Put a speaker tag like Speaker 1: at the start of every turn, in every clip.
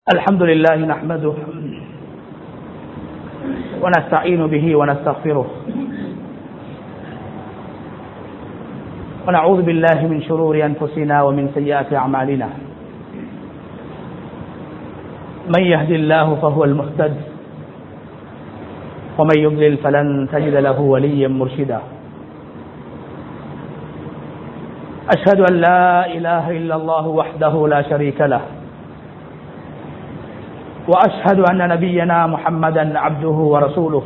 Speaker 1: الحمد لله نحمده ونستعين به ونستغفره ونعوذ بالله من شرور أنفسنا ومن سيئات أعمالنا من يهد الله فهو المهتد ومن يضلل فلن تجد له وليا مرشدا أشهد أن لا إله إلا الله وحده لا شريك له واشهد ان نبينا محمدا عبده ورسوله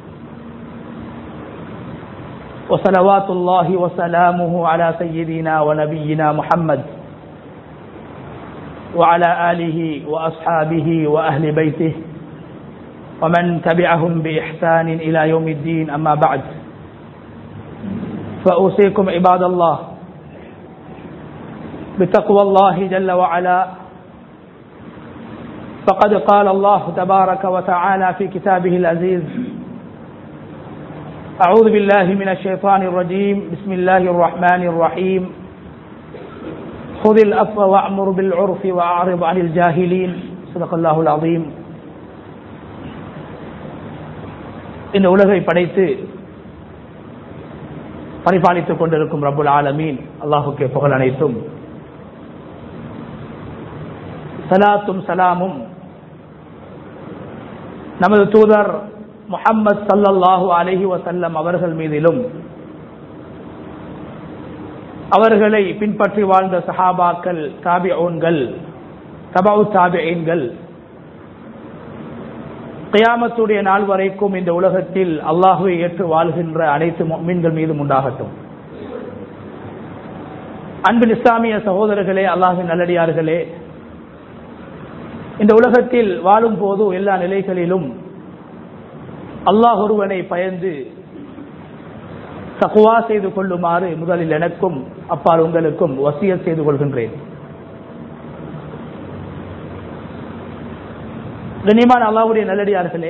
Speaker 1: وصلوات الله وسلامه على سيدنا ونبينا محمد وعلى اله واصحابه واهل بيته ومن تبعهم باحسان الى يوم الدين اما بعد فاوصيكم عباد الله بتقوى الله جل وعلا فقد قال الله تبارك وتعالى في كتابه العزيز أعوذ بالله من الشيطان الرجيم بسم الله الرحمن الرحيم خذ الأفو وأمر بالعرف وأعرض عن الجاهلين صدق الله العظيم இந்த உலகை படைத்து பரிபாலித்துக் கொண்டிருக்கும் ரபுல் ஆலமீன் அல்லாஹுக்கே புகழ் அனைத்தும் சலாத்தும் சலாமும் நமது தூதர் முகம்மது சல்லல்லாஹு அலஹி வசல்லம் அவர்கள் மீதிலும் அவர்களை பின்பற்றி வாழ்ந்த சஹாபாக்கள் தாபிஓன்கள் தபாவு தாபியன்கள் கயாமத்துடைய நாள் வரைக்கும் இந்த உலகத்தில் அல்லாஹுவை ஏற்று வாழ்கின்ற அனைத்து மீன்கள் மீதும் உண்டாகட்டும் அன்பின் இஸ்லாமிய சகோதரர்களே அல்லாஹின் நல்லடியார்களே இந்த உலகத்தில் வாழும் போது எல்லா நிலைகளிலும் அல்லாஹ் ஒருவனை பயந்து தக்குவா செய்து கொள்ளுமாறு முதலில் எனக்கும் அப்பால் உங்களுக்கும் வசிய செய்து கொள்கின்றேன் கண்ணியமான அல்லாஹுடைய நல்லடியார்களே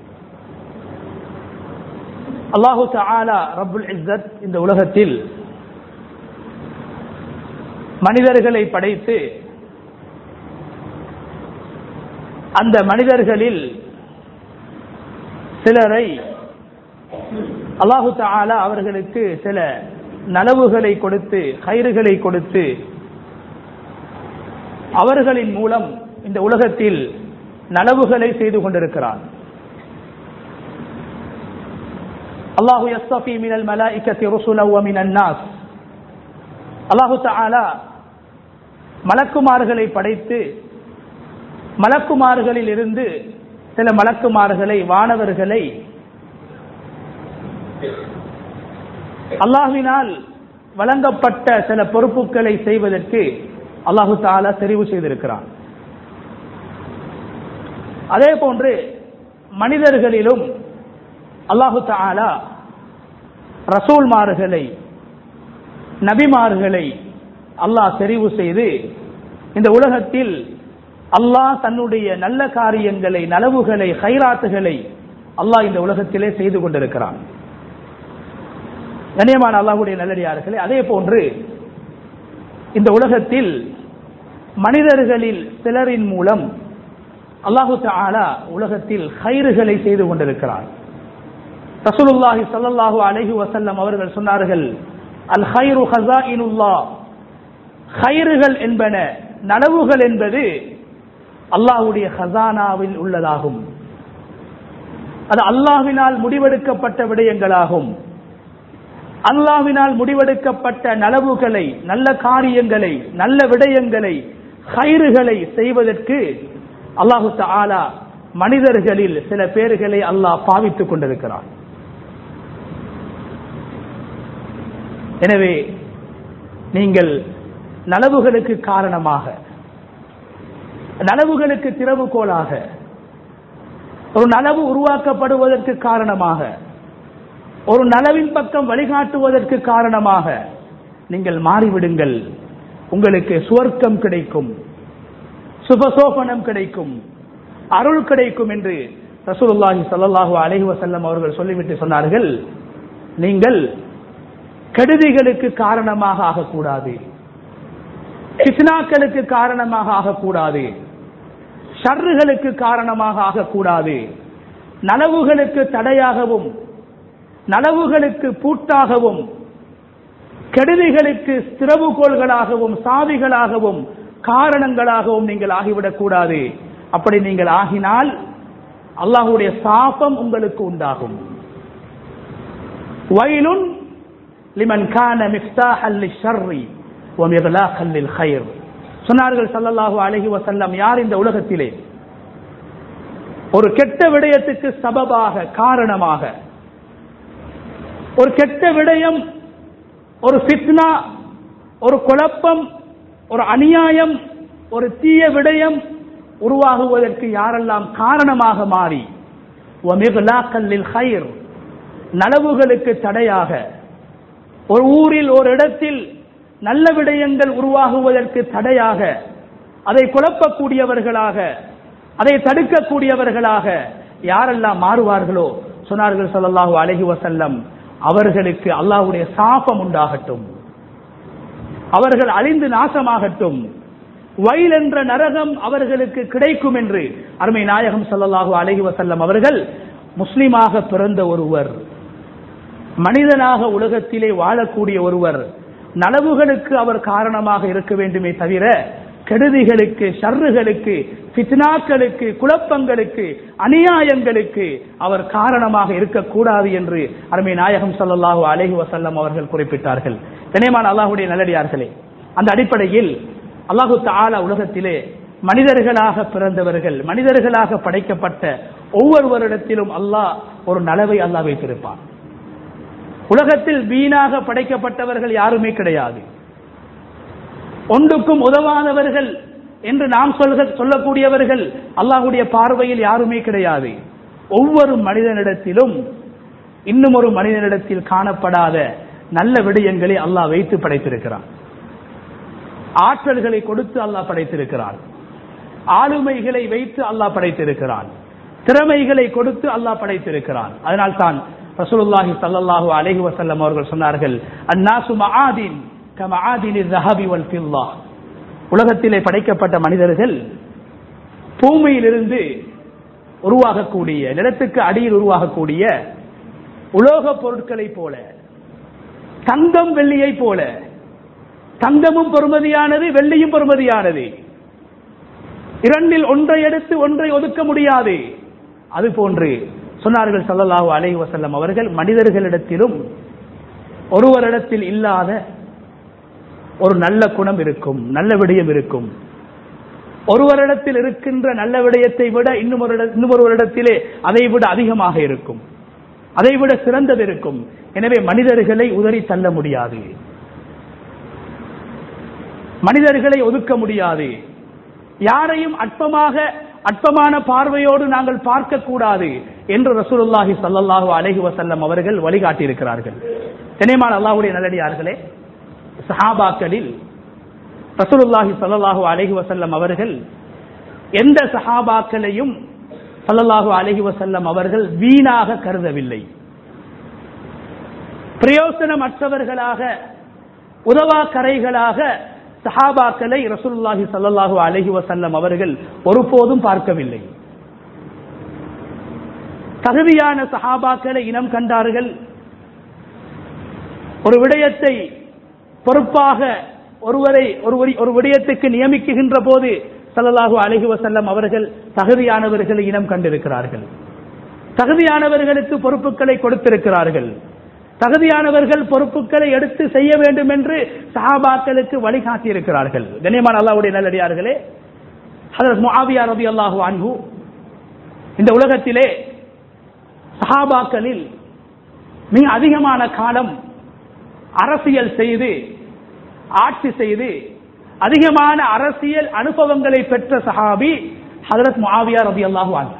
Speaker 1: அல்லாஹு தாலா ரபுல் இஸ்ஸத் இந்த உலகத்தில் மனிதர்களை படைத்து அந்த மனிதர்களில் சிலரை அல்லாஹு தாலா அவர்களுக்கு சில நலவுகளை கொடுத்து கயிறுகளை கொடுத்து அவர்களின் மூலம் இந்த உலகத்தில் நலவுகளை செய்து கொண்டிருக்கிறான் அல்லாஹு யஸ்தபி மினல் மலாயிக்கத்தி ருசுல வ மினன் நாஸ் அல்லாஹு தஆலா மலக்குமார்களை படைத்து மலக்குமார்களில் இருந்து சில மலக்குமார்களை வானவர்களை அல்லாஹினால் வழங்கப்பட்ட சில பொறுப்புகளை செய்வதற்கு அல்லாஹு தாலா தெரிவு செய்திருக்கிறான் அதே போன்று மனிதர்களிலும் அல்லாஹு தாலா ரசூல்மார்களை நபிமார்களை அல்லாஹ் தெரிவு செய்து இந்த உலகத்தில் அல்லாஹ் தன்னுடைய நல்ல காரியங்களை நலவுகளை ஹைராத்துகளை அல்லாஹ் இந்த உலகத்திலே செய்து கொண்டிருக்கிறான் கண்ணியமான அல்லாஹுடைய நல்லடியார்களே அதே போன்று இந்த உலகத்தில் மனிதர்களில் சிலரின் மூலம் அல்லாஹு தாலா உலகத்தில் ஹைறுகளை செய்து கொண்டிருக்கிறார் ரசூலுல்லாஹி சல்லாஹூ அலஹி வசல்லம் அவர்கள் சொன்னார்கள் அல் ஹைரு ஹசா இனுல்லா ஹைறுகள் என்பன நனவுகள் என்பது அல்லாஹுடைய ஹசானாவில் உள்ளதாகும் அது அல்லாஹினால் முடிவெடுக்கப்பட்ட விடயங்களாகும் அல்லாஹினால் முடிவெடுக்கப்பட்ட நலவுகளை நல்ல காரியங்களை நல்ல விடயங்களை கயிறுகளை செய்வதற்கு அல்லாஹு தாலா மனிதர்களில் சில பேர்களை அல்லாஹ் பாவித்துக் கொண்டிருக்கிறார் எனவே நீங்கள் நலவுகளுக்கு காரணமாக நனவுகளுக்கு திறவுகோலாக ஒரு நனவு உருவாக்கப்படுவதற்கு காரணமாக ஒரு நனவின் பக்கம் வழிகாட்டுவதற்கு காரணமாக நீங்கள் மாறிவிடுங்கள் உங்களுக்கு சுவர்க்கம் கிடைக்கும் சுபசோபனம் கிடைக்கும் அருள் கிடைக்கும் என்று ரசூலுல்லாஹி சல்லாஹூ அலஹி வசல்லம் அவர்கள் சொல்லிவிட்டு சொன்னார்கள் நீங்கள் கெடுதிகளுக்கு காரணமாக ஆகக்கூடாது கிஸ்னாக்களுக்கு காரணமாக ஆகக்கூடாது ஷர்றுகளுக்கு காரணமாக ஆகக்கூடாது நலவுகளுக்கு தடையாகவும் நலவுகளுக்கு பூட்டாகவும் கெடுதிகளுக்கு திறவுகோள்களாகவும் சாவிகளாகவும் காரணங்களாகவும் நீங்கள் ஆகிவிடக் கூடாது அப்படி நீங்கள் ஆகினால் அல்லாஹுடைய சாபம் உங்களுக்கு உண்டாகும் வயலுன் லிமன் கான மிஃப்தாஹல் லிஷர்ரி வ மிக்லாகல் லில் கைர் சொன்னார்கள் ஸல்லல்லாஹு அலைஹி வஸல்லம் யார் இந்த உலகத்திலே ஒரு கெட்ட விடயத்துக்கு சபபாக காரணமாக ஒரு கெட்ட விடயம் ஒரு ஃபித்னா ஒரு குழப்பம் ஒரு அநியாயம் ஒரு தீய விடயம் உருவாகுவதற்கு யாரெல்லாம் காரணமாக மாறி ஒமிகலாக்கல்லில் ஹைர் நலவுகளுக்கு தடையாக ஒரு ஊரில் ஒரு இடத்தில் நல்ல விடயங்கள் உருவாகுவதற்கு தடையாக அதை குழப்பக்கூடியவர்களாக அதை தடுக்கக்கூடியவர்களாக யாரெல்லாம் மாறுவார்களோ சொன்னார்கள் ஸல்லல்லாஹு அலைஹி வஸல்லம் அவர்களுக்கு அல்லாஹ்வுடைய சாபம் உண்டாகட்டும் அவர்கள் அழிந்து நாசமாகட்டும் வயல் என்ற நரகம் அவர்களுக்கு கிடைக்கும் என்று அருமை நாயகம் ஸல்லல்லாஹு அலைஹி வஸல்லம் அவர்கள் முஸ்லிமாக பிறந்த ஒருவர் மனிதனாக உலகத்திலே வாழக்கூடிய ஒருவர் நலவுகளுக்கு அவர் காரணமாக இருக்க வேண்டுமே தவிர கெடுதிகளுக்கு ஷர்றுகளுக்கு ஃபித்னாக்களுக்கு குழப்பங்களுக்கு அநியாயங்களுக்கு அவர் காரணமாக இருக்கக்கூடாது என்று அருமை நாயகம் ஸல்லல்லாஹு அலைஹி வஸல்லம் அவர்கள் குறிப்பிட்டார்கள் கனியமான அல்லாஹ்வுடைய நல்லடியார்களே அந்த அடிப்படையில் அல்லாஹு தஆலா உலகத்திலே மனிதர்களாக பிறந்தவர்கள் மனிதர்களாக படைக்கப்பட்ட ஒவ்வொருவரிடத்திலும் அல்லாஹ் ஒரு நலவை அல்லாஹ் வைத்திருப்பான் உலகத்தில் வீணாக படைக்கப்பட்டவர்கள் யாருமே கிடையாது ஒன்றுக்கும் உதவாதவர்கள் என்று நாம் சொல்க சொல்லக்கூடியவர்கள் அல்லாஹுடைய பார்வையில் யாருமே கிடையாது ஒவ்வொரு மனிதனிடத்திலும் இன்னும் ஒரு மனிதனிடத்தில் காணப்படாத நல்ல விடயங்களை அல்லாஹ் வைத்து படைத்திருக்கிறான் ஆற்றல்களை கொடுத்து அல்லாஹ் படைத்திருக்கிறான் ஆளுமைகளை வைத்து அல்லாஹ் படைத்திருக்கிறான் திறமைகளை கொடுத்து அல்லாஹ் படைத்திருக்கிறான் அதனால் தான் ரசூலுல்லாஹி ஸல்லல்லாஹு அலைஹி வஸல்லம் அவர்கள் சொன்னார்கள் அன்னாசு மஆதின் கமஆதினி ذهب والفضة உலகத்திலே படைக்கப்பட்ட மனிதர்கள் பூமியிலிருந்து உருவாகக்கூடிய நிலத்துக்கு அடியில் உருவாகக்கூடிய உலோகப் பொருட்களை போல தங்கம் வெள்ளியை போல தங்கமும் பெறுமதியானது வெள்ளியும் பெறுமதியானது இரண்டில் ஒன்றை எடுத்து ஒன்றை ஒதுக்க முடியாது அது போன்று சொன்னார்கள் சல்லல்லாஹு அலைஹி வஸல்லம் அவர்கள் மனிதர்களிடத்திலும் ஒருவரிடத்தில் இல்லாத ஒரு நல்ல குணம் இருக்கும் நல்ல விடயம் இருக்கும் ஒருவரிடத்தில் இருக்கின்ற நல்ல விடயத்தை விட இன்னும் ஒரு இன்னும் ஒருவரிடத்திலே அதை விட அதிகமாக இருக்கும் அதை விட சிறந்தது இருக்கும் எனவே மனிதர்களை உதறி தள்ள முடியாது மனிதர்களை ஒதுக்க முடியாது யாரையும் அற்பமாக அற்பமான பார்வையோடு நாங்கள் பார்க்க கூடாது என்று ரசூலுல்லாஹி ஸல்லல்லாஹு அலைஹி வஸல்லம் அவர்கள் வழிகாட்டி இருக்கிறார்கள் தெனிமான் அல்லாஹ்வுடைய நல்லடியார்களே சஹாபாக்களில் ரசூலுல்லாஹி ஸல்லல்லாஹு அலைஹி வஸல்லம் அவர்கள் எந்த சஹாபாக்களையும் ஸல்லல்லாஹு அலைஹி வஸல்லம் அவர்கள் வீணாக கருதவில்லை பிரயோசனமற்றவர்களாக உதவாக்கரைகளாக சஹாபாக்களை ரசூலுல்லாஹி ஸல்லல்லாஹு அலைஹி வஸல்லம் அவர்கள் ஒருபோதும் பார்க்கவில்லை தகுதியான சஹாபாக்களை இனம் கண்டார்கள் ஒரு விடயத்தை பொறுப்பாக ஒருவரை ஒருவரி ஒரு விடயத்துக்கு நியமிக்குகின்ற போது ஸல்லல்லாஹு அலைஹி வஸல்லம் அவர்கள் தகுதியானவர்களை இனம் கண்டிருக்கிறார்கள் தகுதியானவர்களுக்கு பொறுப்புகளை கொடுத்திருக்கிறார்கள் தகுதியானவர்கள் பொறுப்புகளை எடுத்து செய்ய வேண்டும் என்று சஹாபாக்களுக்கு வழிகாட்டி இருக்கிறார்கள் கண்ணியமான அல்லாவுடைய நல்லடியார்களே ஹதரத் முஆவியா ரலியல்லாஹு அன்ஹு இந்த உலகத்திலே சஹாபாக்களில் மிக அதிகமான காலம் அரசியல் செய்து ஆட்சி செய்து அதிகமான அரசியல் அனுபவங்களை பெற்ற சஹாபி ஹதரத் முஆவியா ரலியல்லாஹு அன்ஹு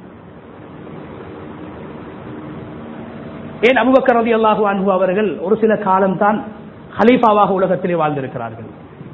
Speaker 1: ஏன் அபுபக்கர் ரதி அல்லாஹு அன்பு அவர்கள் ஒரு சில காலம்தான் ஹலீஃபாவாக உலகத்திலே வாழ்ந்திருக்கிறார்கள்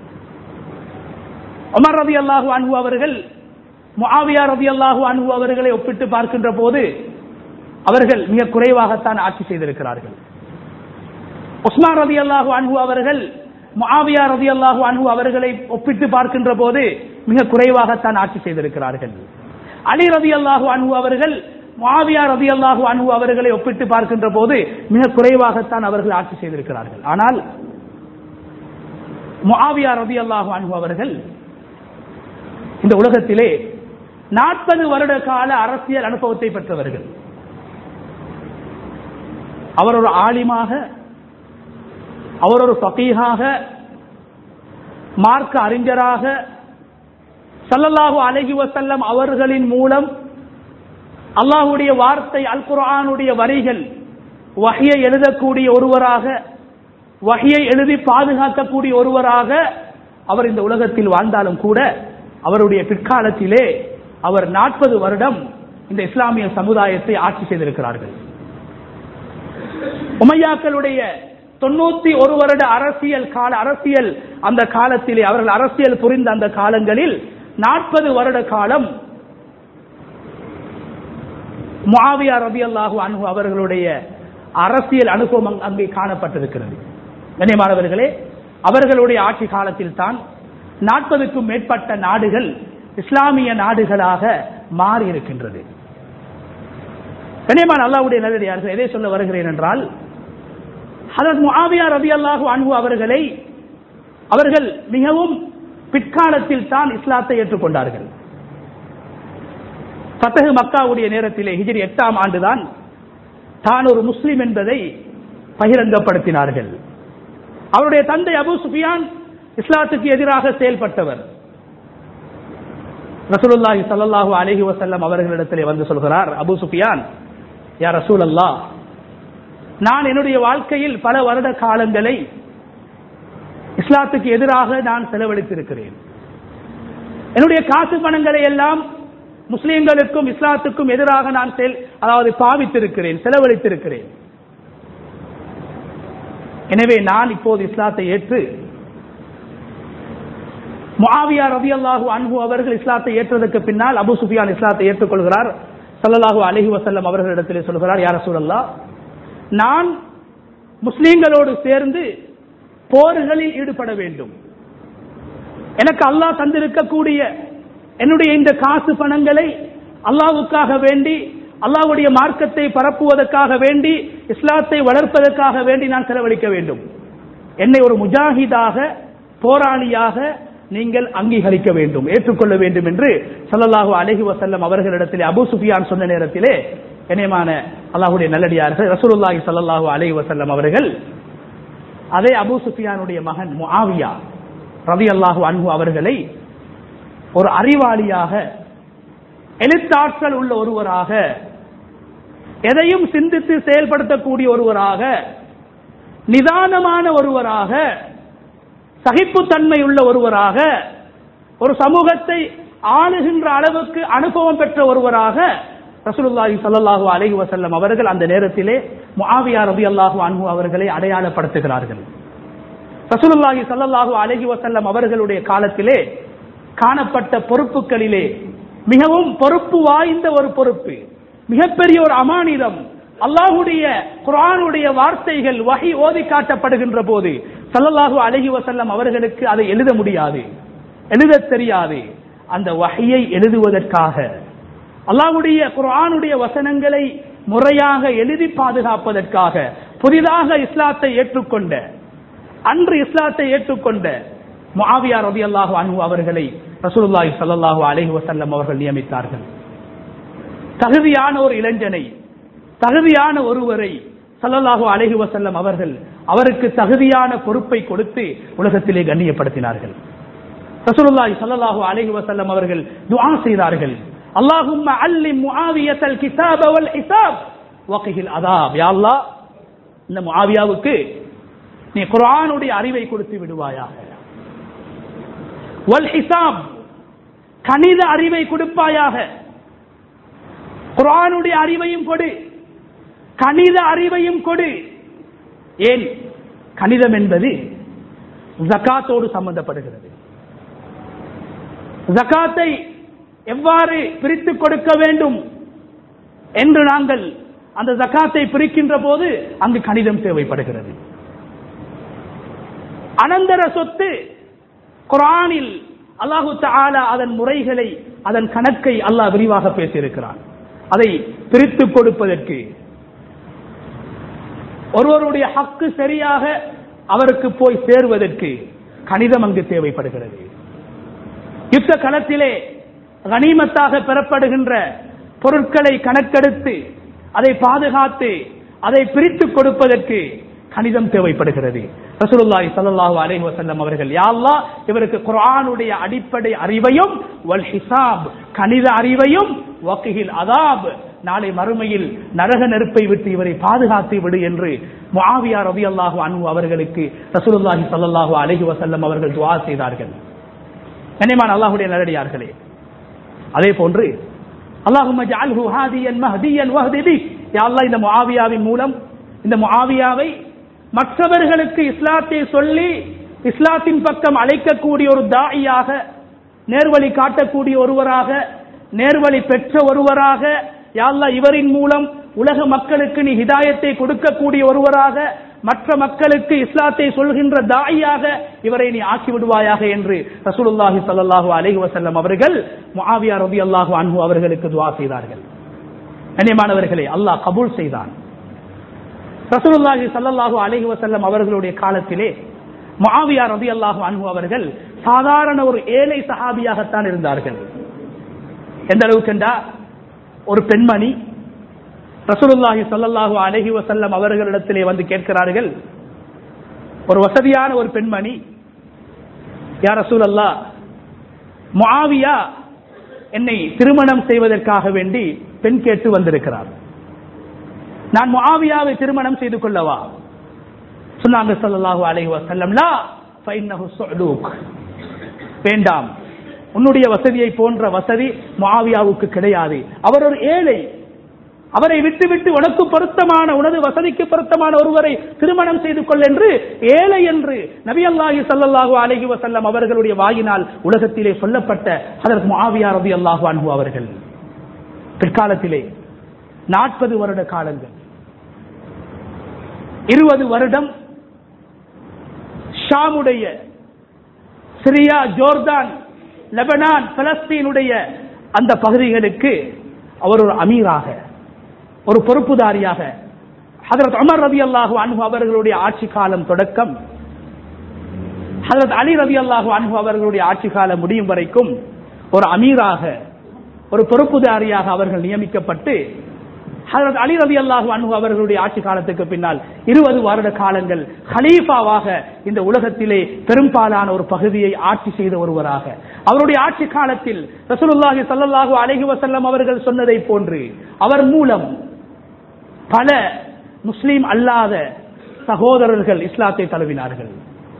Speaker 1: உமர் ரதி அல்லாஹு அன்பு அவர்கள் முஆவியா ரதி அல்லாஹு அன்பு அவர்களை ஒப்பிட்டு பார்க்கின்ற போது அவர்கள் மிக குறைவாகத்தான் ஆட்சி செய்திருக்கிறார்கள் உஸ்மான் ரதி அல்லாஹு அன்பு அவர்கள் முஆவியா ரதி அல்லாஹு அன்பு அவர்களை ஒப்பிட்டு பார்க்கின்ற போது மிக குறைவாகத்தான் ஆட்சி செய்திருக்கிறார்கள் அலி ரதி அல்லாஹு அன்பு அவர்கள் மாவியா ரதி அல்லாஹு அன்பு அவர்களை ஒப்பிட்டு பார்க்கின்ற போது மிக குறைவாகத்தான் அவர்கள் ஆட்சி செய்திருக்கிறார்கள் ஆனால் முஆவியா ரதி அல்லாஹு அன்பு அவர்கள் இந்த உலகத்திலே நாற்பது வருட கால அரசியல் அனுபவத்தை பெற்றவர்கள் அவர் ஒரு ஆலிமாக அவர் ஒரு ஃபகீஹாக மார்க்க அறிஞராக சல்லல்லாஹு அலைஹி வஸல்லம் அவர்களின் மூலம் அல்லாஹ்வுடைய வார்த்தை அல் குர்ஆனுடைய வரிகள் வஹியை எழுதக்கூடிய ஒருவராக வஹியை எழுதி பாதுகாக்கக்கூடிய ஒருவராக அவர் இந்த உலகத்தில் வாழ்ந்தாலும் கூட அவருடைய பிற்காலத்திலே அவர் நாற்பது வருடம் இந்த இஸ்லாமிய சமுதாயத்தை ஆட்சி செய்திருக்கிறார்கள் உமையாக்களுடைய தொண்ணூத்தி ஒரு வருட அரசியல் கால அரசியல் அந்த காலத்திலே அவர்கள் அரசியல் புரிந்த அந்த காலங்களில் நாற்பது வருட காலம் முஆவியா ரபி அல்லாஹு அன்பு அவர்களுடைய அரசியல் அனுபவம் அங்க- அங்கே காணப்பட்டிருக்கிறது கண்ணியமானவர்களே அவர்களுடைய ஆட்சி காலத்தில் தான் நாற்பதுக்கும் மேற்பட்ட நாடுகள் இஸ்லாமிய நாடுகளாக மாறி இருக்கின்றது கண்ணியமான அல்லாஹ்வுடைய நல்லடியார்கள் எதை சொல்ல வருகிறேன் என்றால் ஹதரத் முஆவியா ரலியல்லாஹு அன்ஹு அவர்களை அவர்கள் மிகவும் பிற்காலத்தில் தான் இஸ்லாத்தை ஏற்றுக்கொண்டார்கள் ஃபத்தஹ் மக்காவுடைய நேரத்திலே ஹிஜ்ரி எட்டாம் ஆண்டுதான் தான் ஒரு முஸ்லிம் என்பதை பகிரங்கப்படுத்தினார்கள் அவருடைய தந்தை அபூ சுஃபியான் இஸ்லாத்துக்கு எதிராக செயல்பட்டவர் ரசூலுல்லாஹி ஸல்லல்லாஹு அலைஹி வஸல்லம் அவர்களிடத்திலே வந்து சொல்கிறார் அபூ சுஃபியான் யா ரசூலல்லாஹ் நான் என்னுடைய வாழ்க்கையில் பல வருட காலங்களை இஸ்லாத்துக்கு எதிராக நான் செலவழித்திருக்கிறேன் என்னுடைய காசு பணங்களை எல்லாம் முஸ்லிம்களுக்கும் இஸ்லாத்துக்கும் எதிராக நான் செல் அதாவது பாவித்திருக்கிறேன் செலவழித்திருக்கிறேன் எனவே நான் இப்போது இஸ்லாத்தை ஏற்று முஆவியா ரலியல்லாஹு அன்ஹு அவர்கள் இஸ்லாத்தை ஏற்றதற்கு பின்னால் அபூ சுஃபியான் இஸ்லாத்தை ஏற்றுக்கொள்கிறார் ஸல்லல்லாஹு அலைஹி வஸல்லம் அவர்களிடத்திலே சொல்கிறார் யா ரசூலல்லாஹ் நான் முஸ்லிம்களோடு சேர்ந்து போர்களில் ஈடுபட வேண்டும் எனக்கு அல்லாஹ் தந்திருக்கக்கூடிய என்னுடைய இந்த காசு பணங்களை அல்லாஹ்வுக்காக வேண்டி அல்லாஹ்வுடைய மார்க்கத்தை பரப்புவதற்காக வேண்டி இஸ்லாத்தை வளர்ப்பதற்காக வேண்டி நான் செலவழிக்க வேண்டும் என்னை ஒரு முஜாஹிதாக போராளியாக நீங்கள் அங்கீகரிக்க வேண்டும் ஏற்றுக்கொள்ள வேண்டும் என்று ஸல்லல்லாஹு அலைஹி வஸல்லம் அவர்களிடத்திலே அபூ சுஃபியான் சொன்ன நேரத்திலே இணையமான அல்லாஹ்வுடைய நல்லடியார்கள் ரசூலுல்லாஹி ஸல்லல்லாஹு அலைஹி வஸல்லம் அவர்கள் அதே அபூ சுஃபியானுடைய மகன் முஆவியா ரலியல்லாஹு அன்ஹு அவர்களை ஒரு அறிவாளியாக எழுத்தாற்றல் உள்ள ஒருவராக எதையும் சிந்தித்து செயல்படுத்தக்கூடிய ஒருவராக நிதானமான ஒருவராக சகிப்புத்தன்மை உள்ள ஒருவராக ஒரு சமூகத்தை ஆளுகின்ற அளவுக்கு அனுபவம் பெற்ற ஒருவராக ரசூலுல்லாஹி ஸல்லல்லாஹு அலைஹி வஸல்லம் அவர்கள் அந்த நேரத்திலே முஆவியா ரலியல்லாஹு அன்ஹு அவர்களை அடையாளப்படுத்துகிறார்கள் ரசூலுல்லாஹி ஸல்லல்லாஹு அலைஹி வஸல்லம் அவர்களுடைய காலத்திலே காணப்பட்ட பொறுப்புகளிலே மிகவும் பொறுப்பு வாய்ந்த ஒரு பொறுப்பு மிகப்பெரிய ஒரு அமானிதம் அல்லாஹுடைய குர்ஆனுடைய வார்த்தைகள் வஹி ஓதி காட்டப்படுகின்ற போது ஸல்லல்லாஹு அலைஹி வஸல்லம் அவர்களுக்கு அதை எழுத முடியாது எழுதத் தெரியாது அந்த வஹியை எழுதுவதற்காக அல்லாஹ்வுடைய குர்ஆனுடைய வசனங்களை முறையாக எழுதி பாதுகாப்பதற்காக புதிதாக இஸ்லாத்தை ஏற்றுக்கொண்ட அன்று இஸ்லாத்தை ஏற்றுக்கொண்ட முஆவியா ரலியல்லாஹு அன்ஹு அவர்களை ரசூலுல்லாஹி ஸல்லல்லாஹு அலைஹி வஸல்லம் அவர்கள் நியமித்தார்கள் தகுதியான ஒரு இளைஞனை தகுதியான ஒருவரை ஸல்லல்லாஹு அலைஹி வஸல்லம் அவர்கள் அவருக்கு தகுதியான பொறுப்பை கொடுத்து உலகத்திலே கண்ணியப்படுத்தினார்கள் ரசூலுல்லாஹி ஸல்லல்லாஹு அலைஹி வஸல்லம் அவர்கள் துஆ செய்தார்கள் அல்லாஹும்ம அல்லிம் முஆவியத்தல் கிதாப வல் ஹிசாப் வகிஹில் அதாப் யா அல்லாஹ் இந்த முஆவியாவுக்கு நீ குர்ஆனுடைய அறிவை கொடுத்து விடுவாயாக வல் ஹிசாப் கணித அறிவை கொடுப்பாயாக குர்ஆனுடைய அறிவையும் கொடு கணித அறிவையும் கொடு ஏன் கணிதம் என்பது ஜகாத்தோடு சம்பந்தப்படுகிறது ஜகாத்தை எவ்வாறு பிரித்து கொடுக்க வேண்டும் என்று நாங்கள் அந்த ஜகாத்தை பிரிக்கின்ற போது அங்கு கணிதம் தேவைப்படுகிறது அனந்தர சொத்து குரானில் அல்லாஹு தஆலா அதன் முறைகளை அதன் கணக்கை அல்லாஹ் விரிவாக பேசியிருக்கிறான் அதை பிரித்து கொடுப்பதற்கு ஒருவருடைய ஹக்கு சரியாக அவருக்கு போய் சேருவதற்கு கணிதம் அங்கு தேவைப்படுகிறது யுத்த களத்திலே கனிமத்தாக பெறப்படுகின்ற பொருட்களை கணக்கெடுத்து அதை பாதுகாத்து அதை பிரித்து கொடுப்பதற்கு கணிதம் தேவைப்படுகிறது ரசூலுல்லாஹி ஸல்லல்லாஹு அலைஹி வஸல்லம் அவர்கள் யா அல்லாஹ் இவருக்கு குர்ஆனுடைய அடிப்படை அறிவையும் வல் ஹிசாப் கணித அறிவையும் வக்கிஹில் அதாப் நாளை மறுமையில் நரக நெருப்பை விட்டு இவரை பாதுகாத்து விடு என்று முஆவியா ரலியல்லாஹு அன்ஹு அவர்களுக்கு ரசூலுல்லாஹி ஸல்லல்லாஹு அலைஹி வஸல்லம் அவர்கள் துஆ செய்தார்கள் கண்ணியமான அல்லாஹ்வுடைய நல்லடியார்களே அதே போன்று அல்லாஹும்ம ஜஅல்ஹு ஹாதியன் மஹ்தியன் வஹ்தி பி யா அல்லாஹ் இந்த முஆவியாவின் மூலம் இந்த முஆவியாவை மற்றவர்களுக்கு இஸ்லாத்தை சொல்லி இஸ்லாத்தின் பக்கம் அழைக்கக்கூடிய ஒரு தாயியாக நேர்வழி காட்டக்கூடிய ஒருவராக நேர்வழி பெற்ற ஒருவராக யாழ்லா இவரின் மூலம் உலக மக்களுக்கு நீ ஹிதாயத்தை கொடுக்கக்கூடிய ஒருவராக மற்ற மக்களுக்கு இஸ்லாத்தை சொல்கின்ற தாயாக இவரை நீ ஆக்கி விடுவாயாக என்று ரசூலுல்லாஹி ஸல்லல்லாஹு அலைஹி வஸல்லம் அவர்கள் முஆவியா ரலியல்லாஹு அன்ஹு அவர்களுக்கு துஆ செய்தார்கள் கண்ணியமானவர்களே அல்லாஹ் கபூல் செய்தான் ரசூலுல்லாஹி ஸல்லல்லாஹு அலைஹி வஸல்லம் அவர்களுடைய காலத்திலே முஆவியா ரலியல்லாஹு அன்ஹு அவர்கள் சாதாரண ஒரு ஏழை சஹாபியாகத்தான் இருந்தார்கள் எந்த அளவுக்கு என்றா ஒரு பெண்மணி ரசூலுல்லாஹி ஸல்லல்லாஹு அலைஹி வஸல்லம் அவர்களிடத்திலே வந்து கேட்கிறார்கள் ஒரு வசதியான ஒரு பெண்மணி யா ரசூலல்லாஹ் முஆவியா என்னை திருமணம் செய்வதற்காக வேண்டி பெண் கேட்டு வந்திருக்கிறார் நான் முஆவியாவை திருமணம் செய்து கொள்ளவா சொன்னாங்க ஸல்லல்லாஹு அலைஹி வஸல்லம் லா ஃபைன்னஹு சுஅலூக் வேண்டாம் உன்னுடைய வசதியை போன்ற வசதி முஆவியாவுக்கு கிடையாது அவர் ஒரு ஏழை அவரை விட்டுவிட்டு உனக்கு பொருத்தமான உனது வசதிக்கு பொருத்தமான ஒருவரை திருமணம் செய்து கொள் என்று ஏழை என்று நபி அல்லாஹி சல்லாஹு அலஹி வசல்லம் அவர்களுடைய வாயினால் உலகத்திலே சொல்லப்பட்ட அதற்கு முஆவியா ரபி அல்லாஹு அன்பு அவர்கள் பிற்காலத்திலே நாற்பது வருட காலங்கள் இருபது வருடம் ஷாமுடைய சிரியா ஜோர்தான் லெபனான் பலஸ்தீனுடைய அந்த பகுதிகளுக்கு அவர் ஒரு அமீராக ஒரு பொறுப்புதாரியாக ஹதரத் அமர் ரவி அல்லாஹு அன்பு அவர்களுடைய ஆட்சி காலம் தொடக்கம் ஹதரத் அலி ரவி அல்லாஹு அன்பு அவர்களுடைய ஆட்சி காலம் முடியும் வரைக்கும் ஒரு அமீராக ஒரு பொறுப்புதாரியாக அவர்கள் நியமிக்கப்பட்டு ஹதரத் அலி ரவி அல்லாஹு அன்பு அவர்களுடைய ஆட்சி காலத்துக்கு பின்னால் இருபது வருட காலங்கள் ஹலீஃபாவாக இந்த உலகத்திலே பெரும்பாலான ஒரு பகுதியை ஆட்சி செய்த ஒருவராக அவருடைய ஆட்சி காலத்தில் ரசூலுல்லாஹி ஸல்லல்லாஹு அலைஹி வஸல்லம் அவர்கள் சொன்னதை போன்று அவர் மூலம் பல முஸ்லீம் அல்லாத சகோதரர்கள் இஸ்லாத்தை தழுவினார்கள்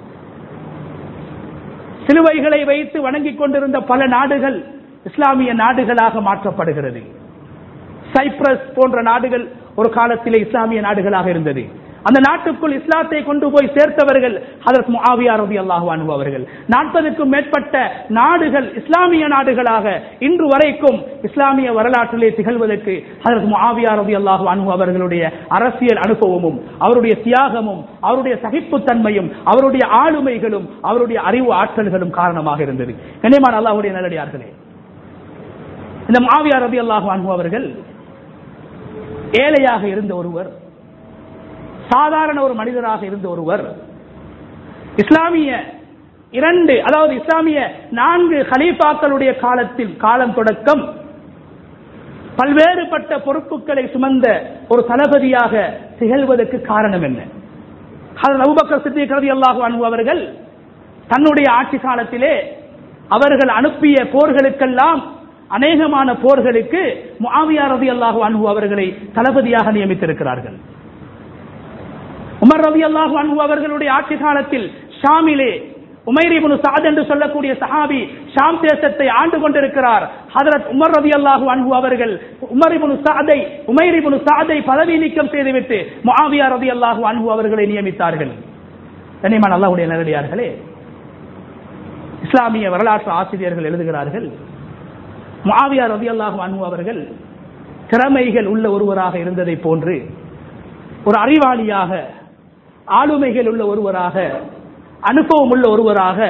Speaker 1: சிலுவைகளை வைத்து வணங்கிக் கொண்டிருந்த பல நாடுகள் இஸ்லாமிய நாடுகளாக மாற்றப்படுகிறது சைப்ரஸ் போன்ற நாடுகள் ஒரு காலத்திலே இஸ்லாமிய நாடுகளாக இருந்தது அந்த நாட்டுக்குள் இஸ்லாத்தை கொண்டு போய் சேர்த்தவர்கள் அதற்கு முஆவியா ரதி அல்லாஹு அன்பு அவர்கள் நாற்பதுக்கும் மேற்பட்ட நாடுகள் இஸ்லாமிய நாடுகளாக இன்று வரைக்கும் இஸ்லாமிய வரலாற்றிலே திகழ்வதற்கு அதற்கு முஆவியா ரதி அல்லாஹு அன்பு அவர்களுடைய அரசியல் அனுபவமும் அவருடைய தியாகமும் அவருடைய சகிப்புத்தன்மையும் அவருடைய ஆளுமைகளும் அவருடைய அறிவு ஆற்றல்களும் காரணமாக இருந்தது கண்ணியமான அல்லாஹுடைய நல்லடியார்களே இந்த மாவியா ரபி அல்லாஹு அன்பு அவர்கள் ஏழையாக இருந்த ஒருவர் சாதாரண ஒரு மனிதராக இருந்த ஒருவர் இஸ்லாமிய இரண்டு அதாவது இஸ்லாமிய நான்கு ஹலீஃபாக்களுடைய காலத்தில் காலம் தொடக்கம் பல்வேறுபட்ட பொறுப்புகளை சுமந்த ஒரு தளபதியாக திகழ்வதற்கு காரணம் என்ன அபுபக்கர் சித்திக் ரதி அல்லாஹு அன்பு அவர்கள் தன்னுடைய ஆட்சி காலத்திலே அவர்கள் அனுப்பிய போர்களுக்கெல்லாம் அநேகமான போர்களுக்கு முஆவியா ரதி அல்லாஹு அன்பு அவர்களை தளபதியாக நியமித்திருக்கிறார்கள் உமர் ரவி அல்லாஹு அன்பு அவர்களுடைய ஆட்சி காலத்தில் ஷாமிலே உமைரிபுனு சாத் என்று சொல்லக்கூடிய சஹாபி ஷாம் தேசத்தை ஆண்டு கொண்டிருக்கிறார் ஹதரத் உமர் ரவி அல்லாஹு அன்பு அவர்கள் உமரிபுனு சாதை உமைரிபுனு சாதை பதவி நீக்கம் செய்துவிட்டு முஆவியா ரவி அல்லாஹு அன்பு அவர்களை நியமித்தார்கள் கண்ணியமான அல்லாஹுடைய நேரடியார்களே இஸ்லாமிய வரலாற்று ஆசிரியர்கள் எழுதுகிறார்கள் முஆவியா ரவி அல்லாஹு அன்பு அவர்கள் திறமைகள் உள்ள ஒருவராக இருந்ததை போன்று ஒரு அறிவாளியாக ஆளுமைகள் உள்ள ஒருவராக அனுபவம் உள்ள ஒருவராக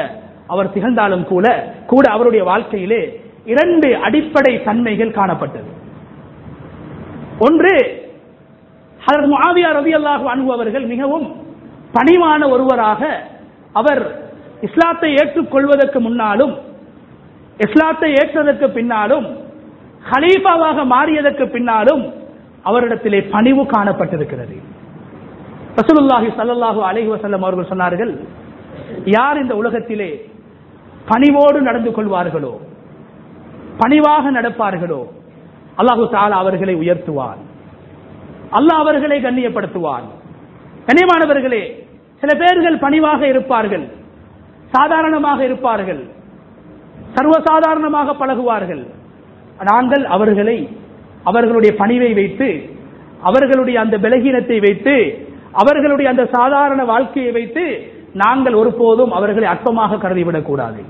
Speaker 1: அவர் திகழ்ந்தாலும் கூட கூட அவருடைய வாழ்க்கையிலே இரண்டு அடிப்படை தன்மைகள் காணப்பட்டது ஒன்று ஹதரத் முஆவியா ரலியல்லாஹு அன்ஹு அவர்கள் மிகவும் பணிவான ஒருவராக அவர் இஸ்லாத்தை ஏற்றுக்கொள்வதற்கு முன்னாலும் இஸ்லாத்தை ஏற்றதற்கு பின்னாலும் ஹலீஃபாவாக மாறியதற்கு பின்னாலும் அவரிடத்திலே பணிவு காணப்பட்டிருக்கிறது ரசூலுல்லாஹி ஸல்லல்லாஹு அலைஹி வஸல்லம் அவர்கள் சொன்னார்கள் யார் இந்த உலகத்திலே பணிவோடு நடந்து கொள்வார்களோ பணிவாக நடப்பார்களோ அல்லாஹு தாலா அவர்களை உயர்த்துவான் அல்லாஹ் அவர்களை கண்ணியப்படுத்துவான் கண்ணியமானவர்களே சில பேர்கள் பணிவாக இருப்பார்கள் சாதாரணமாக இருப்பார்கள் சர்வசாதாரணமாக பழகுவார்கள் நாங்கள் அவர்களை அவர்களுடைய பணிவை வைத்து அவர்களுடைய அந்த பலகீனத்தை வைத்து அவர்களுடைய அந்த சாதாரண வாழ்க்கையை வைத்து நாங்கள் ஒருபோதும் அவர்களை அற்பமாக கருதிவிடக் கூடாது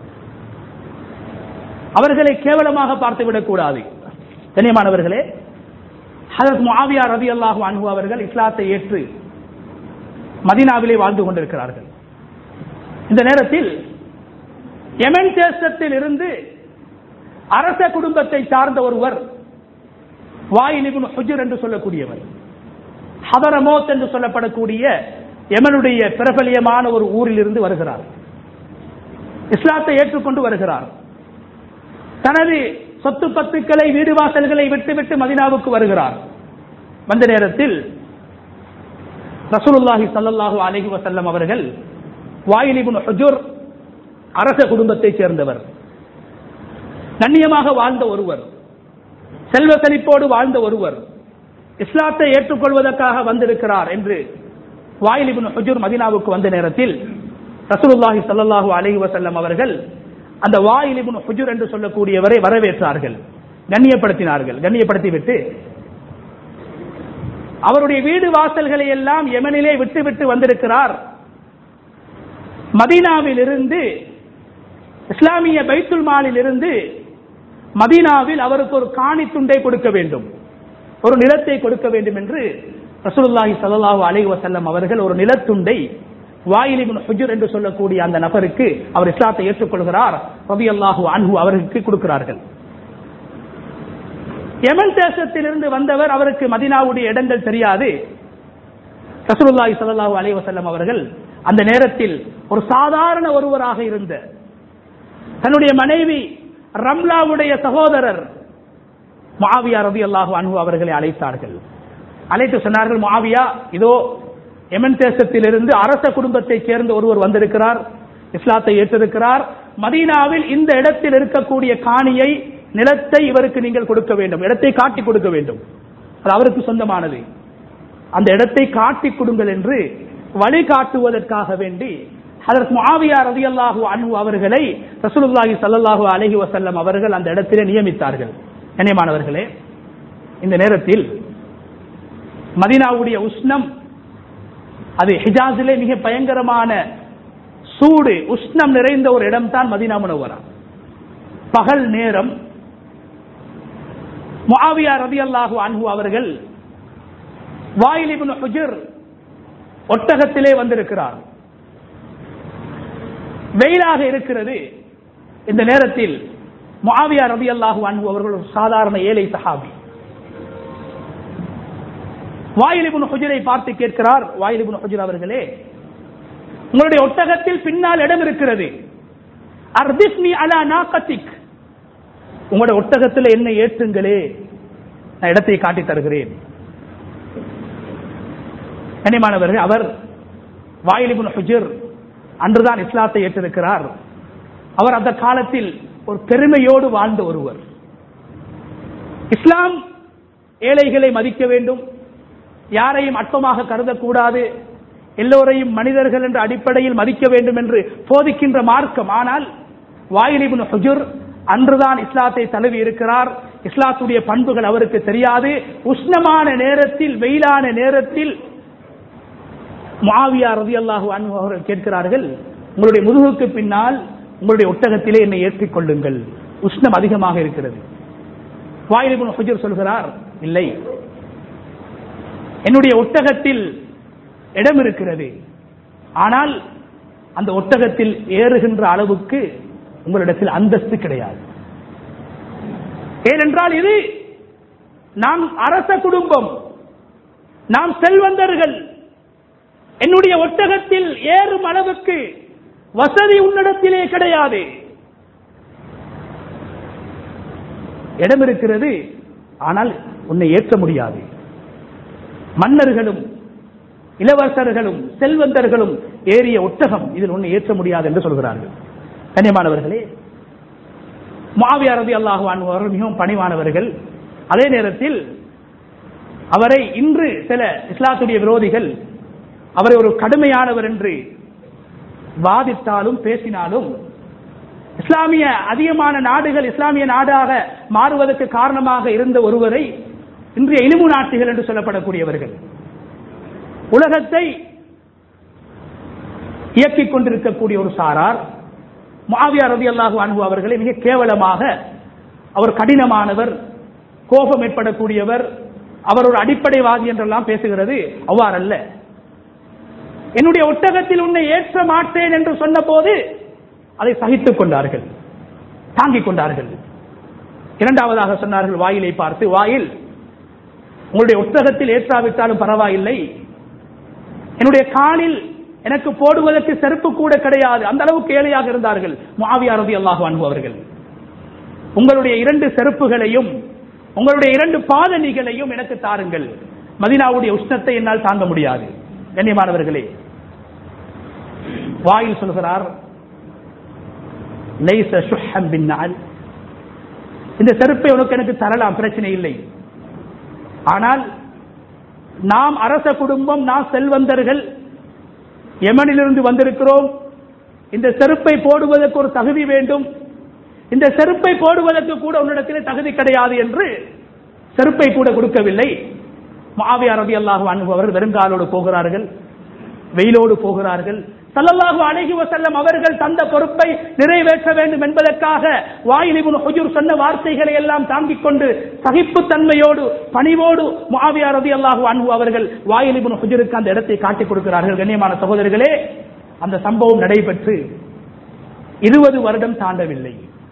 Speaker 1: அவர்களை கேவலமாக பார்த்துவிடக் கூடாது கண்ணியமானவர்களே ஹதரத் முஆவியா ரலியல்லாஹு அன்ஹு அவர்கள் இஸ்லாத்தை ஏற்று மதீனாவிலே வாழ்ந்து கொண்டிருக்கிறார்கள் இந்த நேரத்தில் யமன் தேசத்தில் இருந்து அரச குடும்பத்தை சார்ந்த ஒருவர் வாயிலிபுன் ஹுஜர் என்று சொல்லக்கூடியவர் ஹதரமோத் என்று சொல்லப்படக்கூடிய யமனுடைய பிரபலியமான ஒரு ஊரில் இருந்து வருகிறார் இஸ்லாத்தை ஏற்றுக்கொண்டு வருகிறார் தனது சொத்து பத்துக்களை வீடு வாசல்களை விட்டுவிட்டு மதினாவுக்கு வருகிறார் வந்த நேரத்தில் ரசூலுல்லாஹி ஸல்லல்லாஹு அலைஹி வஸல்லம் அவர்கள் வாயிலிபுன் ஹுஜுர் அரச குடும்பத்தைச் சேர்ந்தவர் கண்ணியமாக வாழ்ந்த ஒருவர் செல்வ செழிப்போடு வாழ்ந்த ஒருவர் இஸ்லாத்தை ஏற்றுக்கொள்வதற்காக வந்திருக்கிறார் என்று வாயிலிபின் ஹுஜூர் மதினாவுக்கு வந்த நேரத்தில் ரசூலுல்லாஹி ஸல்லல்லாஹு அலைஹி வஸல்லம் அவர்கள் அந்த வாயிலிபின் ஹுஜூர் என்று சொல்லக்கூடியவரை வரவேற்றார்கள் கண்ணியப்படுத்தினார்கள் கண்ணியப்படுத்திவிட்டு அவருடைய வீடு வாசல்களை எல்லாம் யமனிலே விட்டு விட்டு வந்திருக்கிறார் மதீனாவில் இருந்து இஸ்லாமிய பைத்துல் மாலில் இருந்து மதீனாவில் அவருக்கு ஒரு காணி துண்டை கொடுக்க வேண்டும் ஒரு நிலத்தை கொடுக்க வேண்டும் என்று ரசூலுல்லாஹி ஸல்லல்லாஹு அலைஹி வஸல்லம் அவர்கள் ஒரு நிலத்துண்டை வாயில் இப்னு ஹுஜர் என்று சொல்லக்கூடிய அந்த நபருக்கு அவர் இஸ்லாத்தை ஏற்றுக்கொள்கிறார் ரலியல்லாஹு அன்ஹு அவருக்கு கொடுக்கிறார்கள் யமன் தேசத்திலிருந்து வந்தவர் அவருக்கு மதீனாவுடைய இடங்கள் தெரியாது ரசூலுல்லாஹி ஸல்லல்லாஹு அலைஹி வஸல்லம் அவர்கள் அந்த நேரத்தில் ஒரு சாதாரண ஒருவராக இருந்த தன்னுடைய மனைவி ரம்லாவுடைய சகோதரர் மாவியா ரவி அல்லாஹு அன்பு அவர்களை அழைத்தார்கள் அழைத்து சொன்னார்கள் மாவியா இதோ எமன் தேசத்திலிருந்து அரச குடும்பத்தைச் சேர்ந்த ஒருவர் வந்திருக்கிறார் இஸ்லாத்தை ஏற்றிருக்கிறார் மதீனாவில் இந்த இடத்தில் இருக்கக்கூடிய காணியை நிலத்தை இவருக்கு நீங்கள் கொடுக்க வேண்டும் இடத்தை காட்டி கொடுக்க வேண்டும் அது அவருக்கு சொந்தமானது அந்த இடத்தை காட்டி கொடுங்கள் என்று வழிகாட்டுவதற்காக வேண்டி அதற்கு முஆவியா ரலியல்லாஹு அன்ஹு அவர்களை ரசூலுல்லாஹி ஸல்லல்லாஹு அலைஹி வஸல்லம் அவர்கள் அந்த இடத்திலே நியமித்தார்கள் கண்ணியமானவர்களே இந்த நேரத்தில் மதீனாவுடைய உஷ்ணம் அது ஹிஜாஸிலே மிக பயங்கரமான சூடு உஷ்ணம் நிறைந்த ஒரு இடம் தான் மதீனா முனவரா பகல் நேரம் முஆவியா ரலியல்லாஹு அன்ஹு அவர்கள் வாயில் இப்னு ஹுஜர் ஒட்டகத்திலே வந்திருக்கிறார் வெயிலாக இருக்கிறது இந்த நேரத்தில் முஆவியா ரபி அல்லாஹு அன்பு அவர்கள் ஒரு சாதாரண ஏழை சஹாபி வாயிலிபுன் ஹுஜரை பார்த்து கேட்கிறார் வாயிலிபுன் ஹுஜர் அவர்களே உங்களுடைய ஒட்டகத்தில் பின்னால் இடம் இருக்கிறது அர்திஸ்னி அலா நாக்கத்திக் உங்களுடைய ஒட்டகத்தில் என்னை ஏற்றுங்களே நான் இடத்தை காட்டி தருகிறேன் கனிமானவர்கள் அவர் வாயிலிபுன் ஹுஜர் அன்றுதான் இஸ்லாத்தை ஏற்றிருக்கிறார் அவர் அந்த காலத்தில் ஒரு பெருமையோடு வாழ்ந்த ஒருவர் இஸ்லாம் ஏழைகளை மதிக்க வேண்டும் யாரையும் அற்பமாக கருதக்கூடாது எல்லோரையும் மனிதர்கள் என்ற அடிப்படையில் மதிக்க வேண்டும் என்று போதிக்கின்ற மார்க்கம் ஆனால் வாயிலிபின் ஹுஜுர் அன்றுதான் இஸ்லாத்தை தழுவி இருக்கிறார் இஸ்லாத்துடைய பண்புகள் அவருக்கு தெரியாது உஷ்ணமான நேரத்தில் வெயிலான நேரத்தில் மாவியா ரதி அல்லாஹு அவர்கள் கேட்கிறார்கள் உங்களுடைய முதுகுக்கு பின்னால் உங்களுடைய ஒட்டகத்திலே என்னை ஏற்றிக் கொள்ளுங்கள் உஷ்ணம் அதிகமாக இருக்கிறது வாயிலிபுன் ஹுஜர் சொல்கிறார் இல்லை என்னுடைய ஒட்டகத்தில் இடம் இருக்கிறது ஆனால் அந்த ஒட்டகத்தில் ஏறுகின்ற அளவுக்கு உங்களிடத்தில் அந்தஸ்து கிடையாது ஏனென்றால் இது நாம் அரச குடும்பம் நாம் செல்வந்தர்கள் என்னுடைய ஒட்டகத்தில் ஏறும் அளவுக்கு வசதி உன்னிடத்திலே கிடையாது இடம் இருக்கிறது ஆனால் உன்னை ஏற்ற முடியாது மன்னர்களும் இளவரசர்களும் செல்வந்தர்களும் ஏறிய ஒட்டகம் இதில் உன்னை ஏற்ற முடியாது என்று சொல்கிறார்கள் கண்ணியமானவர்களே மாவிய அரபி அல்லாஹு அவர்கள் மிகவும் பணிவானவர்கள் அதே நேரத்தில் அவரை இன்று சில இஸ்லாத்துடைய விரோதிகள் அவரை ஒரு கடுமையானவர் என்று வாதித்தாலும் பேசினாலும் இஸ்லாமிய அதிகமான நாடுகள் இஸ்லாமிய நாடாக மாறுவதற்கு காரணமாக இருந்த ஒருவரை இன்றைய இனிமு நாட்டுகள் என்று சொல்லப்படக்கூடியவர்கள் உலகத்தை இயக்கிக் கொண்டிருக்கக்கூடிய ஒரு சாரார் மாவியா ரதி அல்லாஹு அன்பு அவர்களை மிக கேவலமாக அவர் கடினமானவர் கோபம் ஏற்படக்கூடியவர் அவர் ஒரு அடிப்படைவாதி என்றெல்லாம் பேசுகிறது அவ்வாறல்ல என்னுடைய ஒட்டகத்தில் உன்னை ஏற்ற மாட்டேன் என்று சொன்ன போது அதை சகித்துக் கொண்டார்கள் தாங்கிக் கொண்டார்கள் இரண்டாவதாக சொன்னார்கள் வாயிலை பார்த்து வாயில் உங்களுடைய ஒட்டகத்தில் ஏற்றாவிட்டாலும் பரவாயில்லை என்னுடைய காலில் எனக்கு போடுவதற்கு செருப்பு கூட கிடையாது அந்த அளவுக்கு ஏழையாக இருந்தார்கள் மாவியா ரதி அல்லாஹு அனுபவர்கள் உங்களுடைய இரண்டு செருப்புகளையும் உங்களுடைய இரண்டு பாதணிகளையும் எனக்கு தாருங்கள் மதினாவுடைய உஷ்ணத்தை என்னால் தாங்க முடியாது கண்ணியமானவர்களே வாயில் சொல்கிறார் லைஸ ஷுஹம் பின்னால் இந்த செருப்பை உனக்கு எனக்கு தரலாம் பிரச்சனை இல்லை ஆனால் நாம் அரச குடும்பம் நாம் செல்வந்தர்கள் யமனிலிருந்து வந்திருக்கிறோம் இந்த செருப்பை போடுவதற்கு ஒரு தகுதி வேண்டும் இந்த செருப்பை போடுவதற்கு கூட உன்னிடத்திலே தகுதி கிடையாது என்று செருப்பை கூட கொடுக்கவில்லை மாவியா ரபி அல்லாஹு அனுபவர் வெறுங்காலோடு போகிறார்கள் வெயிலோடு போகிறார்கள் சல்லல்லாஹு அலைஹி வஸல்லம் அவர்கள் தந்த பொறுப்பை நிறைவேற்ற வேண்டும் என்பதற்காக வாயிலிபுன் ஹுஜூர் சொன்ன வார்த்தைகளை எல்லாம் தாங்கிக் கொண்டு சகிப்புத்தன்மையோடு பணிவோடு முஆவியா ரலியல்லாஹு அன்ஹு அவர்கள் வாயிலிபுன் ஹுஜூருக்கு அந்த இடத்தை காட்டிக் கொடுக்கிறார்கள் கண்ணியமான சகோதரர்களே அந்த சம்பவம் நடைபெற்று இருபது வருடம் தாண்டவில்லை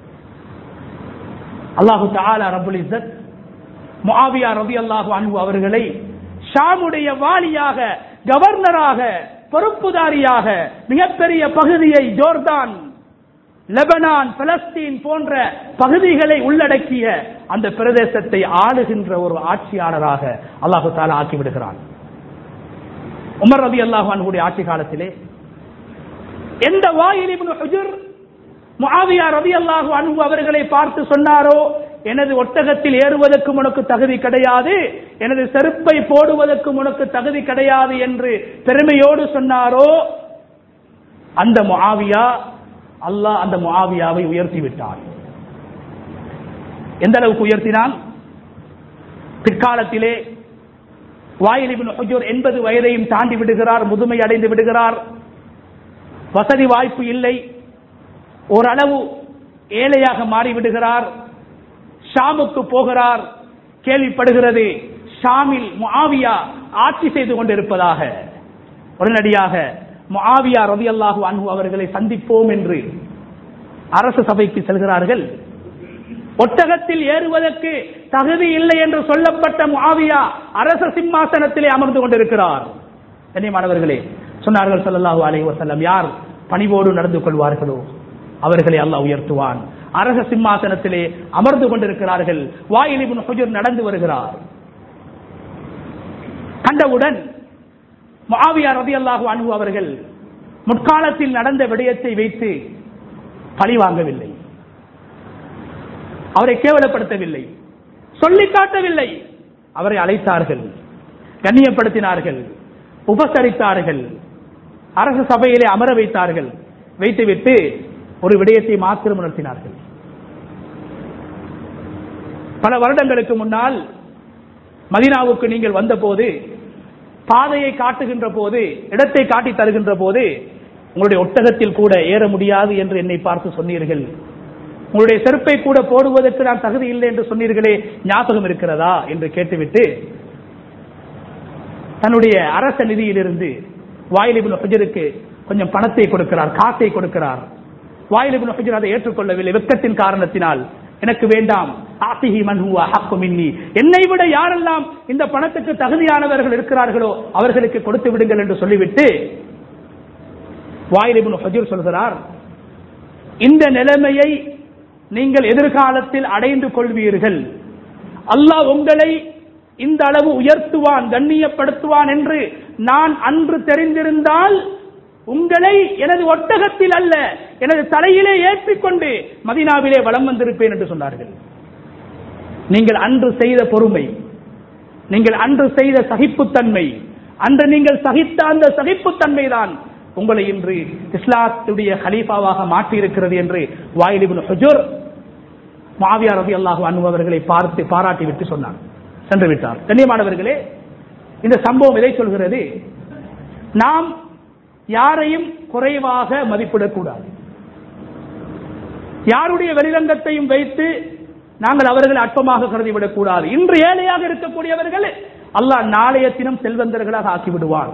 Speaker 1: அல்லாஹு தஆலா ரப்புல் இஸ்ஸத் முஆவியா ரலியல்லாஹு அன்ஹு அவர்களை ஷாமுடைய வாலியாக கவர்னராக பொறுப்புதாரியாக மிகப்பெரிய பகுதியை ஜோர்தான் லெபனான் பலஸ்தீன் போன்ற பகுதிகளை உள்ளடக்கிய அந்த பிரதேசத்தை ஆளுகின்ற ஒரு ஆட்சியாளராக அல்லாஹு தாலா ஆக்கி விடுகிறான் உமர் ரபி அல்லாஹானுடைய ஆட்சி காலத்திலே எந்த வாயில் இப்னு ஹுஜர் முஆவியா ரபி அல்லாஹு அன்பு அவர்களை பார்த்து சொன்னாரோ எனது ஒட்டகத்தில் ஏறுவதற்கு உனக்கு தகுதி கிடையாது எனது செருப்பை போடுவதற்கு உனக்கு தகுதி கிடையாது என்று பெருமையோடு சொன்னாரோ அந்த முஆவியா அல்லாஹ் அந்த முஆவியாவை உயர்த்தி விட்டான் எந்த அளவுக்கு உயர்த்தினான் பிற்காலத்திலே வாயிலிபின் ஹுஜூர் எண்பது வயதையும் தாண்டி விடுகிறார் முதுமை அடைந்து விடுகிறார் வசதி வாய்ப்பு இல்லை ஓரளவு ஏழையாக மாறிவிடுகிறார் ஷாமுக்கு போகிறார் கேள்விப்படுகிறது ஷாமில் முஆவியா ஆட்சி செய்து கொண்டிருப்பதாக உடனடியாக முஆவியா ரவி அல்லாஹு அன்பு அவர்களை சந்திப்போம் என்று அரசு சபைக்கு செல்கிறார்கள் ஒட்டகத்தில் ஏறுவதற்கு தகுதி இல்லை என்று சொல்லப்பட்ட முஆவியா அரச சிம்மாசனத்திலே அமர்ந்து கொண்டிருக்கிறார் கண்ணியமானவர்களே சொன்னார்கள் ஸல்லல்லாஹு அலைஹி வஸல்லம் யார் பணிவோடு நடந்து கொள்வார்களோ அவர்களை அல்லாஹ் உயர்த்துவான் அரச சிம்மாசனத்திலே அமர்ந்து கொண்டிருக்கிறார்கள் வாயில் இப்னு ஹுஜர் நடந்து வருகிறார் கண்டவுடன் முஆவியா ரலியல்லாஹு அன்ஹு அவர்கள் முற்காலத்தில் நடந்த விடயத்தை வைத்து பழி வாங்கவில்லை அவரை கேவலப்படுத்தவில்லை சொல்லிக் காட்டவில்லை அவரை அழைத்தார்கள் கண்ணியப்படுத்தினார்கள் உபசரித்தார்கள் அரசு சபையிலே அமர வைத்தார்கள் வைத்துவிட்டு ஒரு விடயத்தை மாத்திரம் உணர்த்தினார்கள் பல வருடங்களுக்கு முன்னால் மதினாவுக்கு நீங்கள் வந்தபோது பாதையை காட்டுகின்ற போது இடத்தை காட்டி தருகின்ற போது உங்களுடைய ஒட்டகத்தில் கூட ஏற முடியாது என்று என்னை பார்த்து சொன்னீர்கள் உங்களுடைய செருப்பை கூட போடுவதற்கு நான் தகுதி இல்லை என்று சொன்னீர்களே ஞாபகம் இருக்கிறதா என்று கேட்டுவிட்டு தன்னுடைய அரச நிதியிலிருந்து வாயிலிபுல் ஹுஜருக்கு கொஞ்சம் பணத்தை கொடுக்கிறார் காசை கொடுக்கிறார் வாயிலிபின் ஹுஜர் அதை ஏற்றுக்கொள்ளவில்லை வெக்கத்தின் காரணத்தினால் எனக்கு வேண்டாம் ஆசிஹி மன் ஹுவ அஹக்கு மின்னி என்னை விட யாரெல்லாம் இந்த பணத்துக்கு தகுதியானவர்கள் இருக்கிறார்களோ அவர்களுக்கு கொடுத்து விடுங்கள் என்று சொல்லிவிட்டு வாயிலிபின் ஹுஜர் சொல்கிறார் இந்த நிலைமையை நீங்கள் எதிர்காலத்தில் அடைந்து கொள்வீர்கள் அல்லாஹ் உங்களை இந்த அளவு உயர்த்துவான் கண்ணியப்படுத்துவான் என்று நான் அன்று தெரிந்திருந்தால் உங்களை எனது ஒட்டகத்தில் அல்ல எனது தலையிலே ஏற்றிக்கொண்டு மதினாவிலே வலம் வந்திருப்பேன் என்று சொன்னார்கள் நீங்கள் அன்று செய்த பொறுமை நீங்கள் அன்று செய்த சகிப்புத்தன்மை அன்று நீங்கள் சகித்த அந்த சகிப்புத்தன்மை தான் உங்களை இன்று இஸ்லாத்துடைய ஹலீஃபாவாக மாற்றி இருக்கிறது என்று வாயிலிபின் ஹுஜூர் மாவியா ரவி அல்லாஹு அன்பு அவர்களை பார்த்து பாராட்டி விட்டு சொன்னார் சென்று விட்டார் கண்ணியமானவர்களே இந்த சம்பவம் எதை சொல்கிறது நாம் யாரையும் குறைவாக மதிப்பிடக்கூடாது யாருடைய வெளிரங்கத்தையும் வைத்து நாங்கள் அவர்களை அற்பமாக கருதிவிடக் கூடாது இன்று ஏழையாக இருக்கக்கூடியவர்கள் அல்லாஹ் நாளைய தினம் செல்வந்தர்களாக ஆக்கிவிடுவான்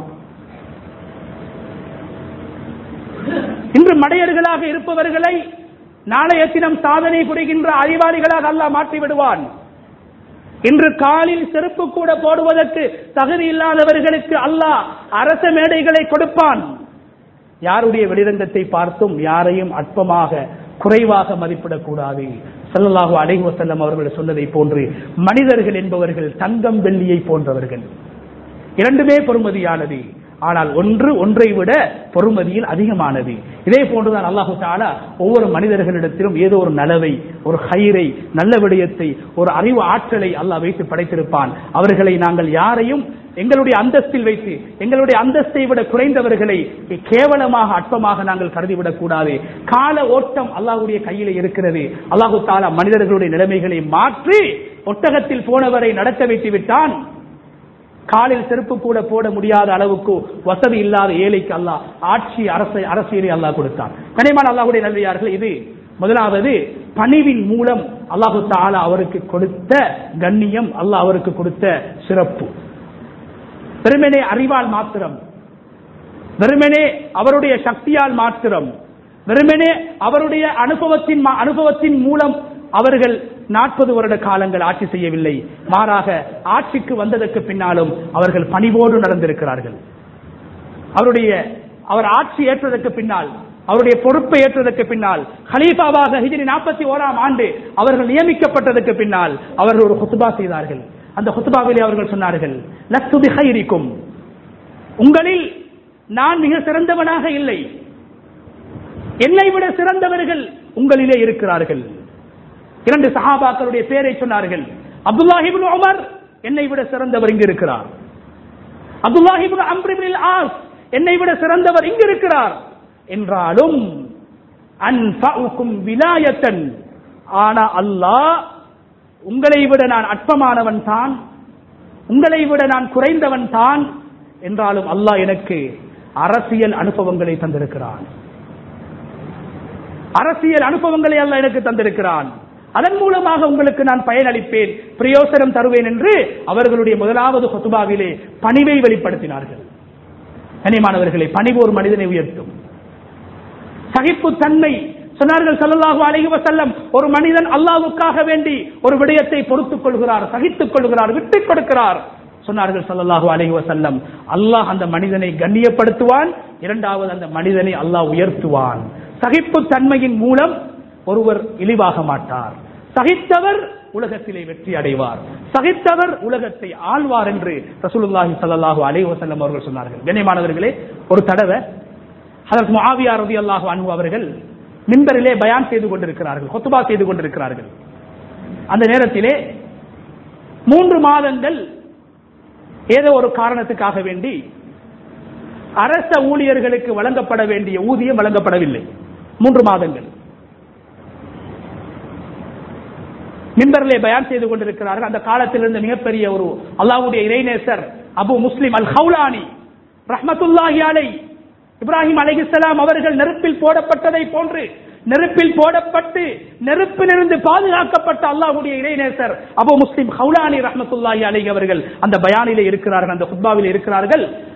Speaker 1: இன்று மடையர்களாக இருப்பவர்களை நாளைய தினம் சாதனை புரிகின்ற அறிவாளிகளாக அல்லாஹ் மாற்றி விடுவான் இன்று காலில் செருப்பு கூட போடுவதற்கு தகுதி இல்லாதவர்களுக்கு அல்லாஹ் அரச மேடைகளை கொடுப்பான் யாருடைய வெளிரங்கத்தை பார்த்தும் யாரையும் அற்பமாக குறைவாக மதிப்பிடக்கூடாது ஸல்லல்லாஹு அலைஹி வஸல்லம் அவர்கள் சொன்னதை போன்று மனிதர்கள் என்பவர்கள் தங்கம் வெள்ளியை போன்றவர்கள் இரண்டுமே பொறுமதியானது ஆனால் ஒன்று ஒன்றை விட பொறுமதியில் அதிகமானது இதே போன்றுதான் அல்லாஹு தாலா ஒவ்வொரு மனிதர்களிடத்திலும் ஏதோ ஒரு நலவை ஒரு ஹைரை நல்ல விடயத்தை ஒரு அறிவு ஆற்றலை அல்லாஹ் வைத்து படைத்திருப்பான் அவர்களை நாங்கள் யாரையும் எங்களுடைய அந்தஸ்தில் வைத்து எங்களுடைய அந்தஸ்தை விட குறைந்தவர்களை கேவலமாக அற்பமாக நாங்கள் கருதிவிடக் கூடாது கால ஓட்டம் அல்லாஹ்வுடைய கையிலே இருக்கிறது அல்லாஹு தாலா மனிதர்களுடைய நிலைமைகளை மாற்றி ஒட்டகத்தில் போனவரை நடத்த வைத்து விட்டான் காலில் செருப்பு கூட போட முடியாத அளவுக்கு வசதி இல்லாத ஏழைக்கு அல்லாஹ் ஆட்சி அரசை அரசியலை அல்லாஹ் கொடுத்தான் கனிமான் அல்லாஹுடைய நல்லையார்கள் இது முதலாவது பணிவின் மூலம் அல்லாஹு தாலா அவருக்கு கொடுத்த கண்ணியம் அல்லாஹ் அவருக்கு கொடுத்த சிறப்பு வெறுமனே அறிவால் மாத்திரம் வெறுமனே அவருடைய சக்தியால் மாத்திரம் வெறுமனே அவருடைய அனுபவத்தின் மா- அனுபவத்தின் மூலம் அவர்கள் நாற்பது வருட காலங்கள் ஆட்சி செய்யவில்லை மாறாக ஆட்சிக்கு வந்ததற்கு பின்னாலும் அவர்கள் பணிவோடு நடந்திருக்கிறார்கள் அவருடைய அவர் ஆட்சி ஏற்றதற்கு பின்னால் அவருடைய பொறுப்பை ஏற்றதற்கு பின்னால் ஹலீஃபாவாக ஹிஜ்ரி நாற்பத்தி ஓராம் ஆண்டு அவர்கள் நியமிக்கப்பட்டதற்கு பின்னால் அவர்கள் ஒரு ஹுத்துபா செய்தார்கள் அந்த ஹுத்துபாவிலே அவர்கள் சொன்னார்கள் லஸ்து பிஹைரிக்கும் உங்களில் நான் மிக சிறந்தவனாக இல்லை என்னை விட சிறந்தவர்கள் உங்களிலே இருக்கிறார்கள் இரண்டு சஹாபாக்களுடைய பெயரை சொன்னார்கள் அப்துல்லாஹிபின் உமர் என்னை விட சிறந்தவர் இங்கு இருக்கிறார் அப்துல்லாஹிபின் அம்ரிபின் ஆஸ் என்னை விட சிறந்தவர் இங்கு இருக்கிறார் என்றாலும் அன்புக்கும் விலாயத்தன் ஆனா அல்லாஹ் உங்களை விட நான் அற்பமானவன் தான் உங்களை விட நான் குறைந்தவன் தான் என்றாலும் அல்லாஹ் எனக்கு அரசியல் அனுபவங்களை தந்திருக்கிறான் அரசியல் அனுபவங்களை அல்ல எனக்கு தந்திருக்கிறான் அதன் மூலமாக உங்களுக்கு நான் பயனளிப்பேன் பிரயோசனம் தருவேன் என்று அவர்களுடைய முதலாவது ஹொத்துபாவிலே பணிவை வெளிப்படுத்தினார்கள் கனிமானவர்களை பணிவு ஒரு மனிதனை உயர்த்தும் சகிப்புத்தன்மை சொன்னார்கள் ஸல்லல்லாஹு அலைஹி வஸல்லம் ஒரு மனிதன் அல்லாஹ்வுக்காக வேண்டி ஒரு விடயத்தை பொறுத்துக் கொள்கிறார் சகித்துக் கொள்கிறார் விட்டுக் கொடுக்கிறார் சொன்னார்கள் ஸல்லல்லாஹு அலைஹி வஸல்லம் அல்லாஹ் அந்த மனிதனை கண்ணியப்படுத்துவான் இரண்டாவது அந்த மனிதனை அல்லாஹ் உயர்த்துவான் சகிப்புத் தன்மையின் மூலம் ஒருவர் இழிவாக மாட்டார் சகித்தவர் உலகத்திலே வெற்றி அடைவார் சகித்தவர் உலகத்தை ஆழ்வார் என்று ரசூலுல்லாஹி ஸல்லல்லாஹு அலைஹி வஸல்லம் அவர்கள் சொன்னார்கள் கண்ணியமானவர்களே ஒரு தடவை ஹதரத் முஆவியா ரலியல்லாஹு அன்ஹு அவர்கள் மின்பரிலே பயான் செய்து கொண்டிருக்கிறார்கள் ஹுத்பா செய்து கொண்டிருக்கிறார்கள் அந்த நேரத்திலே மூன்று மாதங்கள் ஏதோ ஒரு காரணத்துக்காக வேண்டி அரச ஊழியர்களுக்கு வழங்கப்பட வேண்டிய ஊதியம் வழங்கப்படவில்லை மூன்று மாதங்கள் மின்பரிலே பயான் செய்து கொண்டிருக்கிறார்கள் அந்த காலத்தில் இருந்த மிகப்பெரிய ஒரு அல்லாஹ்வுடைய இறைநேசர் அபு முஸ்லிம் அல் ஹவுலானி ரஹ்மத்துல்லாஹி அலை இப்ராஹிம் அலைஹிஸ்ஸலாம் அவர்கள் நெருப்பில் போடப்பட்டதை போன்று நெருப்பில் போடப்பட்டு நெருப்பிலிருந்து பாதுகாக்கப்பட்ட அல்லாஹ்வுடைய இறைநேசர் அபு முஸ்லிம் ஹவுலானி ரஹ்மத்துல்லாஹி அலைஹி அவர்கள் அந்த பயானிலே இருக்கிறார்கள் அந்த குத்பாவில் இருக்கிறார்கள்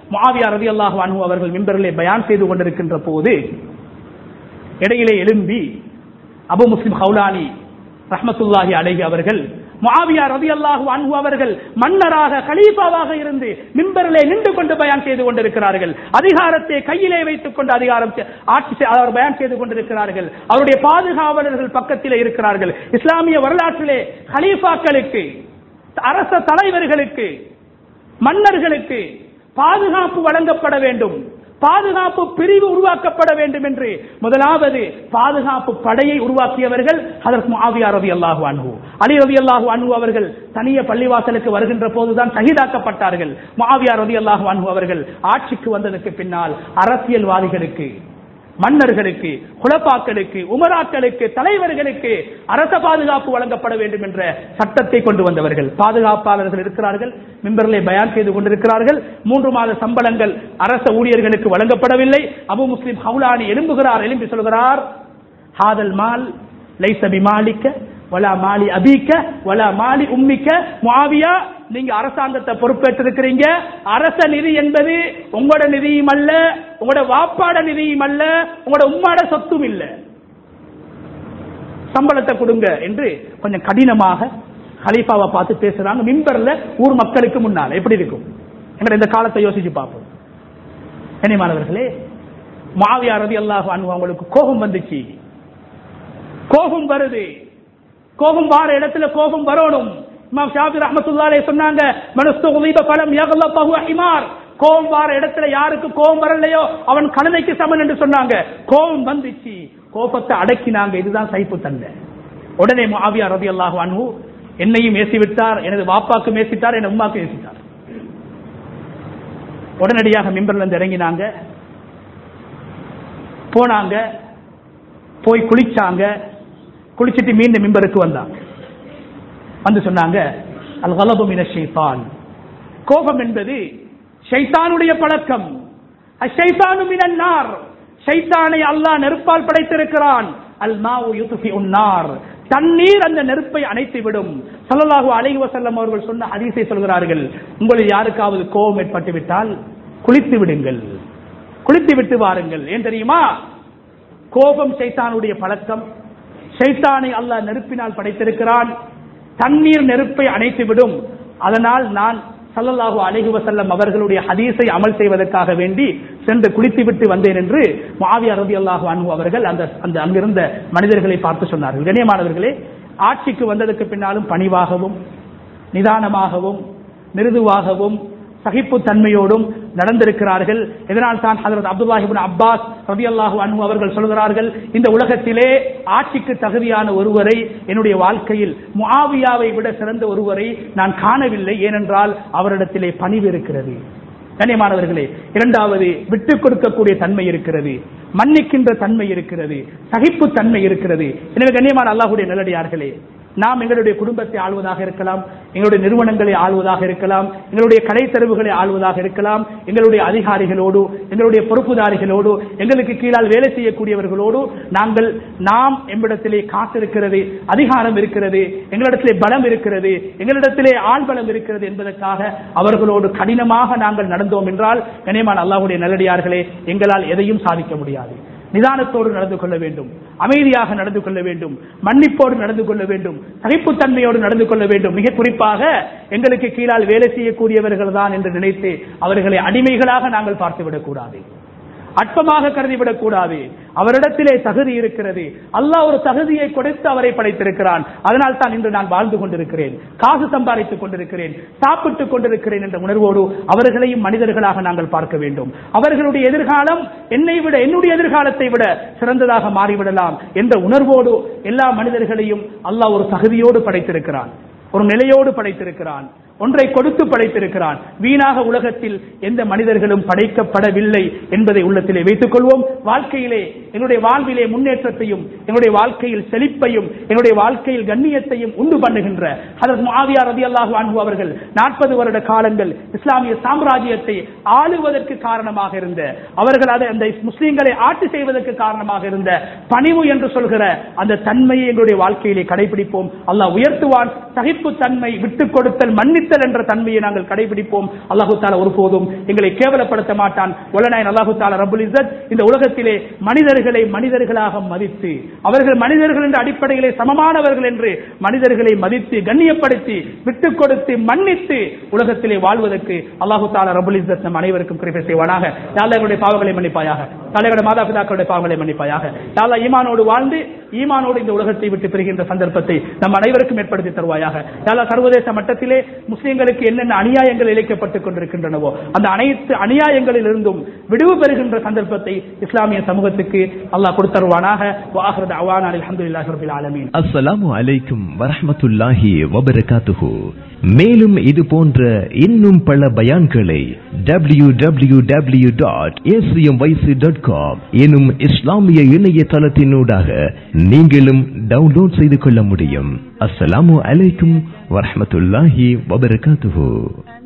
Speaker 1: முஆவியா ரலியல்லாஹு அன்ஹு அவர்கள் மிம்பரிலே பயான் செய்து கொண்டிருக்கின்ற போது இடையிலே எழும்பி அபு முஸ்லிம் ஹவுலானி ரஹ்மத்துல்லாஹி அலைஹி அவர்கள் முஆவியா ரலியல்லாஹு அன்ஹு அவர்கள் மன்னராக கலீஃபாவாக இருந்து மிம்பரிலே நின்று கொண்டு பயான் செய்து கொண்டிருக்கிறார்கள் அதிகாரத்தை கையிலே வைத்துக் கொண்டு அதிகாரம் செ- ஆட்சி செ- அவர் பயான் செய்து கொண்டிருக்கிறார்கள் அவருடைய பாதுகாவலர்கள் பக்கத்திலே இருக்கிறார்கள் இஸ்லாமிய வரலாற்றிலே கலீஃபாக்களுக்கு அரச தலைவர்களுக்கு மன்னர்களுக்கு பாதுகாப்பு வழங்கப்பட வேண்டும் பாதுகாப்பு பிரிவு உருவாக்கப்பட வேண்டும் என்று முதலாவது பாதுகாப்பு படையை உருவாக்கியவர்கள் அதற்கு முஆவியா ரலியல்லாஹு அன்ஹு அலி ரலியல்லாஹு அன்ஹு அவர்கள் தனிய பள்ளிவாசலுக்கு வருகின்ற போதுதான் ஷஹீதாக்கப்பட்டார்கள் முஆவியா ரலியல்லாஹு அன்ஹு அவர்கள் ஆட்சிக்கு வந்ததற்கு பின்னால் அரசியல்வாதிகளுக்கு மன்னர்களுக்கு குலப்பாக்களுக்கு உமராக்களுக்கு தலைவர்களுக்கு அரச பாதுகாப்பு வழங்கப்பட வேண்டும் என்ற சட்டத்தை கொண்டு வந்தவர்கள் பாதுகாப்பாளர்கள் இருக்கிறார்கள் மிம்பரிலே பயான் செய்து கொண்டிருக்கிறார்கள் மூன்று மாத சம்பளங்கள் அரச ஊழியர்களுக்கு வழங்கப்படவில்லை அபு முஸ்லிம் ஹவுலானி எழும்புகிறார் எழும்பி சொல்கிறார் ஹாதல் மால் லைச பிமாலிக்க வலா மாலி அபீக்க வலா மாலி உம்மிக்க முஆவியா நீங்க அரசாங்கத்தை பொறுப்பேற்றிருக்கிறீங்க அரச நிதி என்பது உங்களோட நிதியும் அல்ல உங்களோட வாப்பாட நிதியும் அல்ல உங்களோட உம்மாட சொத்தும் இல்ல சம்பளத்தை கொடுங்க என்று கொஞ்சம் கடினமாக ஹலீஃபாவை பார்த்து பேசுறாங்க மிம்பர்ல ஊர் மக்களுக்கு முன்னால் எப்படி இருக்கும் எங்க இந்த காலத்தை யோசிச்சு பார்ப்போம் கனிமானவர்களே மாவியா ரதி அல்லாஹ் அவங்களுக்கு கோபம் வந்துச்சு கோபம் வருது கோபம் வார இடத்துல கோபம் வரணும் இமாம் ஷாபி ரஹ்மத்துல்லாஹி சொன்னாங்க மனஸ்துகலீப பலம் யகலபஹு ஹிமார் கோபம் வார இடத்துல யாருக்கு கோபம் வரலையோ அவன் கழுதைக்கு சமன் என்று சொன்னாங்க கோபம் வந்துச்சு கோபத்தை அடக்கினாங்க இதுதான் சைப்பு தந்தை உடனே முஆவியா ரலியல்லாஹு அன்ஹு என்னையும் ஏசி விட்டார் எனது வாப்பாக்கும் ஏசிட்டார் என் உம்மாக்கும் ஏசிட்டார் உடனடியாக மிம்பர்ல இருந்து இறங்கினாங்க போனாங்க போய் குளிச்சாங்க குளிச்சிட்டு மீண்டும் மிம்பருக்கு வந்தாங்க வந்து சொன்னாங்க அல் கலபு மின ஷைத்தான் கோபம் என்பது ஷைத்தானுடைய பழக்கம் அஷைத்தானு மினன் நார் ஷைத்தானை அல்லாஹ் நெருப்பால் படைத்திருக்கிறான் அல் மாவு யுத்ஃபி உன்னார் தண்ணீர் அந்த நெருப்பை அணைத்து விடும் ஸல்லல்லாஹு அலைஹி வஸல்லம் அவர்கள் சொன்ன ஹதீஸை சொல்கிறார்கள் உங்களில் யாருக்காவது கோபம் ஏற்பட்டு விட்டால் குளித்து விடுங்கள் குளித்து விட்டு வாருங்கள் ஏன் தெரியுமா கோபம் சைத்தானுடைய பழக்கம் சைத்தானை அல்லாஹ் நெருப்பினால் படைத்திருக்கிறான் தண்ணீர் நெருப்பை அணைத்துவிடும் அதனால் நான் ஸல்லல்லாஹு அலைஹி வஸல்லம் அவர்களுடைய ஹதீஸை அமல் செய்வதற்காக வேண்டி சென்று குளித்துவிட்டு வந்தேன் என்று முஆவியா ரலியல்லாஹு அன்ஹு அவர்கள் அந்த அந்த அங்கிருந்த மனிதர்களை பார்த்து சொன்னார்கள் கண்ணியமானவர்களே ஆட்சிக்கு வந்ததற்கு பின்னாலும் பணிவாகவும் நிதானமாகவும் மிருதுவாகவும் சகிப்பு தன்மையோடும் நடந்திருக்கிறார்கள் இதனால் தான் ஹதரத் அப்துல்லாஹிபின் அப்பாஸ் ரபியல்லாஹு அன்ஹு அவர்கள் சொல்கிறார்கள் இந்த உலகத்திலே ஆட்சிக்கு தகுதியான ஒருவரை என்னுடைய வாழ்க்கையில் முஆவியாவை விட சிறந்த ஒருவரை நான் காணவில்லை ஏனென்றால் அவரிடத்திலே பணிவு இருக்கிறது கண்ணியமானவர்களே இரண்டாவது விட்டுக் கொடுக்கக்கூடிய தன்மை இருக்கிறது மன்னிக்கின்ற தன்மை இருக்கிறது சகிப்பு தன்மை இருக்கிறது எனவே கண்ணியமான அல்லாஹுடைய நல்லடியார்களே நாம் எங்களுடைய குடும்பத்தை ஆள்வதாக இருக்கலாம் எங்களுடைய நிறுவனங்களை ஆள்வதாக இருக்கலாம் எங்களுடைய கடை தெருவுகளை ஆள்வதாக இருக்கலாம் எங்களுடைய அதிகாரிகளோடு எங்களுடைய பொறுப்புதாரிகளோடு எங்களுக்கு கீழால் வேலை செய்யக்கூடியவர்களோடு நாங்கள் நாம் எம்மிடத்திலே காசு இருக்கிறது அதிகாரம் இருக்கிறது எங்களிடத்திலே பலம் இருக்கிறது எங்களிடத்திலே ஆள் பலம் இருக்கிறது என்பதற்காக அவர்களோடு கடினமாக நாங்கள் நடந்தோம் என்றால் கனியமான அல்லாஹுடைய நல்லடியார்களே எங்களால் எதையும் சாதிக்க முடியாது நிதானத்தோடு நடந்து கொள்ள வேண்டும் அமைதியாக நடந்து கொள்ள வேண்டும் மன்னிப்போடு நடந்து கொள்ள வேண்டும் சகிப்புத்தன்மையோடு நடந்து கொள்ள வேண்டும் மிக குறிப்பாக எங்களுக்கு கீழால் வேலை செய்யக்கூடியவர்கள் தான் என்று நினைத்து அவர்களை அடிமைகளாக நாங்கள் பார்த்துவிடக் கூடாது அற்பமாக கருதிவிடக் கூடாது அவரிடத்திலே தகுதி இருக்கிறது அல்லாஹ் ஒரு தகுதியை கொடுத்து அவரை படைத்திருக்கிறான் அதனால் தான் இன்று நான் வாழ்ந்து கொண்டிருக்கிறேன் காசு சம்பாதித்துக் கொண்டிருக்கிறேன் சாப்பிட்டுக் கொண்டிருக்கிறேன் என்ற உணர்வோடு அவர்களையும் மனிதர்களாக நாங்கள் பார்க்க வேண்டும் அவர்களுடைய எதிர்காலம் என்னை விட என்னுடைய எதிர்காலத்தை விட சிறந்ததாக மாறிவிடலாம் என்ற உணர்வோடு எல்லா மனிதர்களையும் அல்லாஹ் ஒரு தகுதியோடு படைத்திருக்கிறான் ஒரு நிலையோடு படைத்திருக்கிறான் ஒன்றை கொடுத்து படைத்திருக்கிறான் வீணாக உலகத்தில் எந்த மனிதர்களும் படைக்கப்படவில்லை என்பதை உள்ளத்திலே வைத்துக் கொள்வோம் வாழ்க்கையிலே எங்களுடைய வாழ்விலே முன்னேற்றத்தையும் எங்களுடைய வாழ்க்கையில் செழிப்பையும் எங்களுடைய வாழ்க்கையில் கண்ணியத்தையும் உண்டு பண்ணுகின்ற ஹதரத் முஆவியா ரலியல்லாஹு அன்ஹு அவர்கள் நாற்பது வருட காலங்கள் இஸ்லாமிய சாம்ராஜ்யத்தை ஆளுவதற்கு காரணமாக இருந்த அவர்கள் அதை அந்த முஸ்லிம்களை ஆட்சி செய்வதற்கு காரணமாக இருந்த பணிவு என்று சொல்கிற அந்த தன்மையை எங்களுடைய வாழ்க்கையிலே கடைபிடிப்போம் அல்லாஹ் உயர்த்துவான் சகிப்பு தன்மை விட்டுக் கொடுத்தல் மன்னித்தல் என்ற தன்மையை நாங்கள் கடைபிடிப்போம் அல்லாஹு தாலா ஒருபோதும் எங்களை கேவலப்படுத்த மாட்டான் ஒலநாயன் அல்லாஹு தாலா ரபுல் இஸ்ஸத் இந்த உலகத்திலே மனிதர்களை மனிதர்களாக மதித்து அவர்கள் மனிதர்கள் என்ற அடிப்படையிலே சமமானவர்கள் என்று மனிதர்களை மதித்து கண்ணியப்படுத்தி விட்டுக் கொடுத்து மன்னித்து உலகத்திலே வாழ்வதற்கு அல்லாஹு தாலா ரபுல் இஸ்ஸத் நம் அனைவருக்கும் கிருபை செய்வானாக யாழ்லாருடைய பாவங்களை மன்னிப்பாயாக தலைவருடைய மாதா பிதாக்களுடைய பாவங்களை மன்னிப்பாயாக யாழ்லா ஈமானோடு வாழ்ந்து ஈமானோடு இந்த உலகத்தை விட்டு பிரிகின்ற சந்தர்ப்பத்தை நம் அனைவருக்கும் ஏற்படுத்தி தருவாயாக யாழ்லா சர்வதேச மட்டத்திலே முஸ்லிம்களுக்கு என்னென்ன அநியாயங்கள் இழைக்கப்பட்டுக் கொண்டிருக்கின்றனவோ அந்த அனைத்து அநியாயங்களில் இருந்தும் விடுவு பெறுகின்ற சந்தர்ப்பத்தை இஸ்லாமிய சமூகத்துக்கு அல்லாஹ் கொடுத்தருவானாக வாஹரத் அவான் அல்ஹம்துலில்லாஹி ரபில் ஆலமீன்
Speaker 2: அஸ்ஸலாமு அலைக்கும் வரஹ்மத்துல்லாஹி வபரகாத்துஹு மேலும் இது போன்ற இன்னும் பல பயான்களை W W W dot dot com எனும் இஸ்லாமிய இணையதளத்தினூடாக நீங்களும் டவுன்லோட் செய்து கொள்ள முடியும் அஸ்ஸலாமு அலைக்கும் வரஹ்மத்துல்லாஹி வபரகாத்துஹு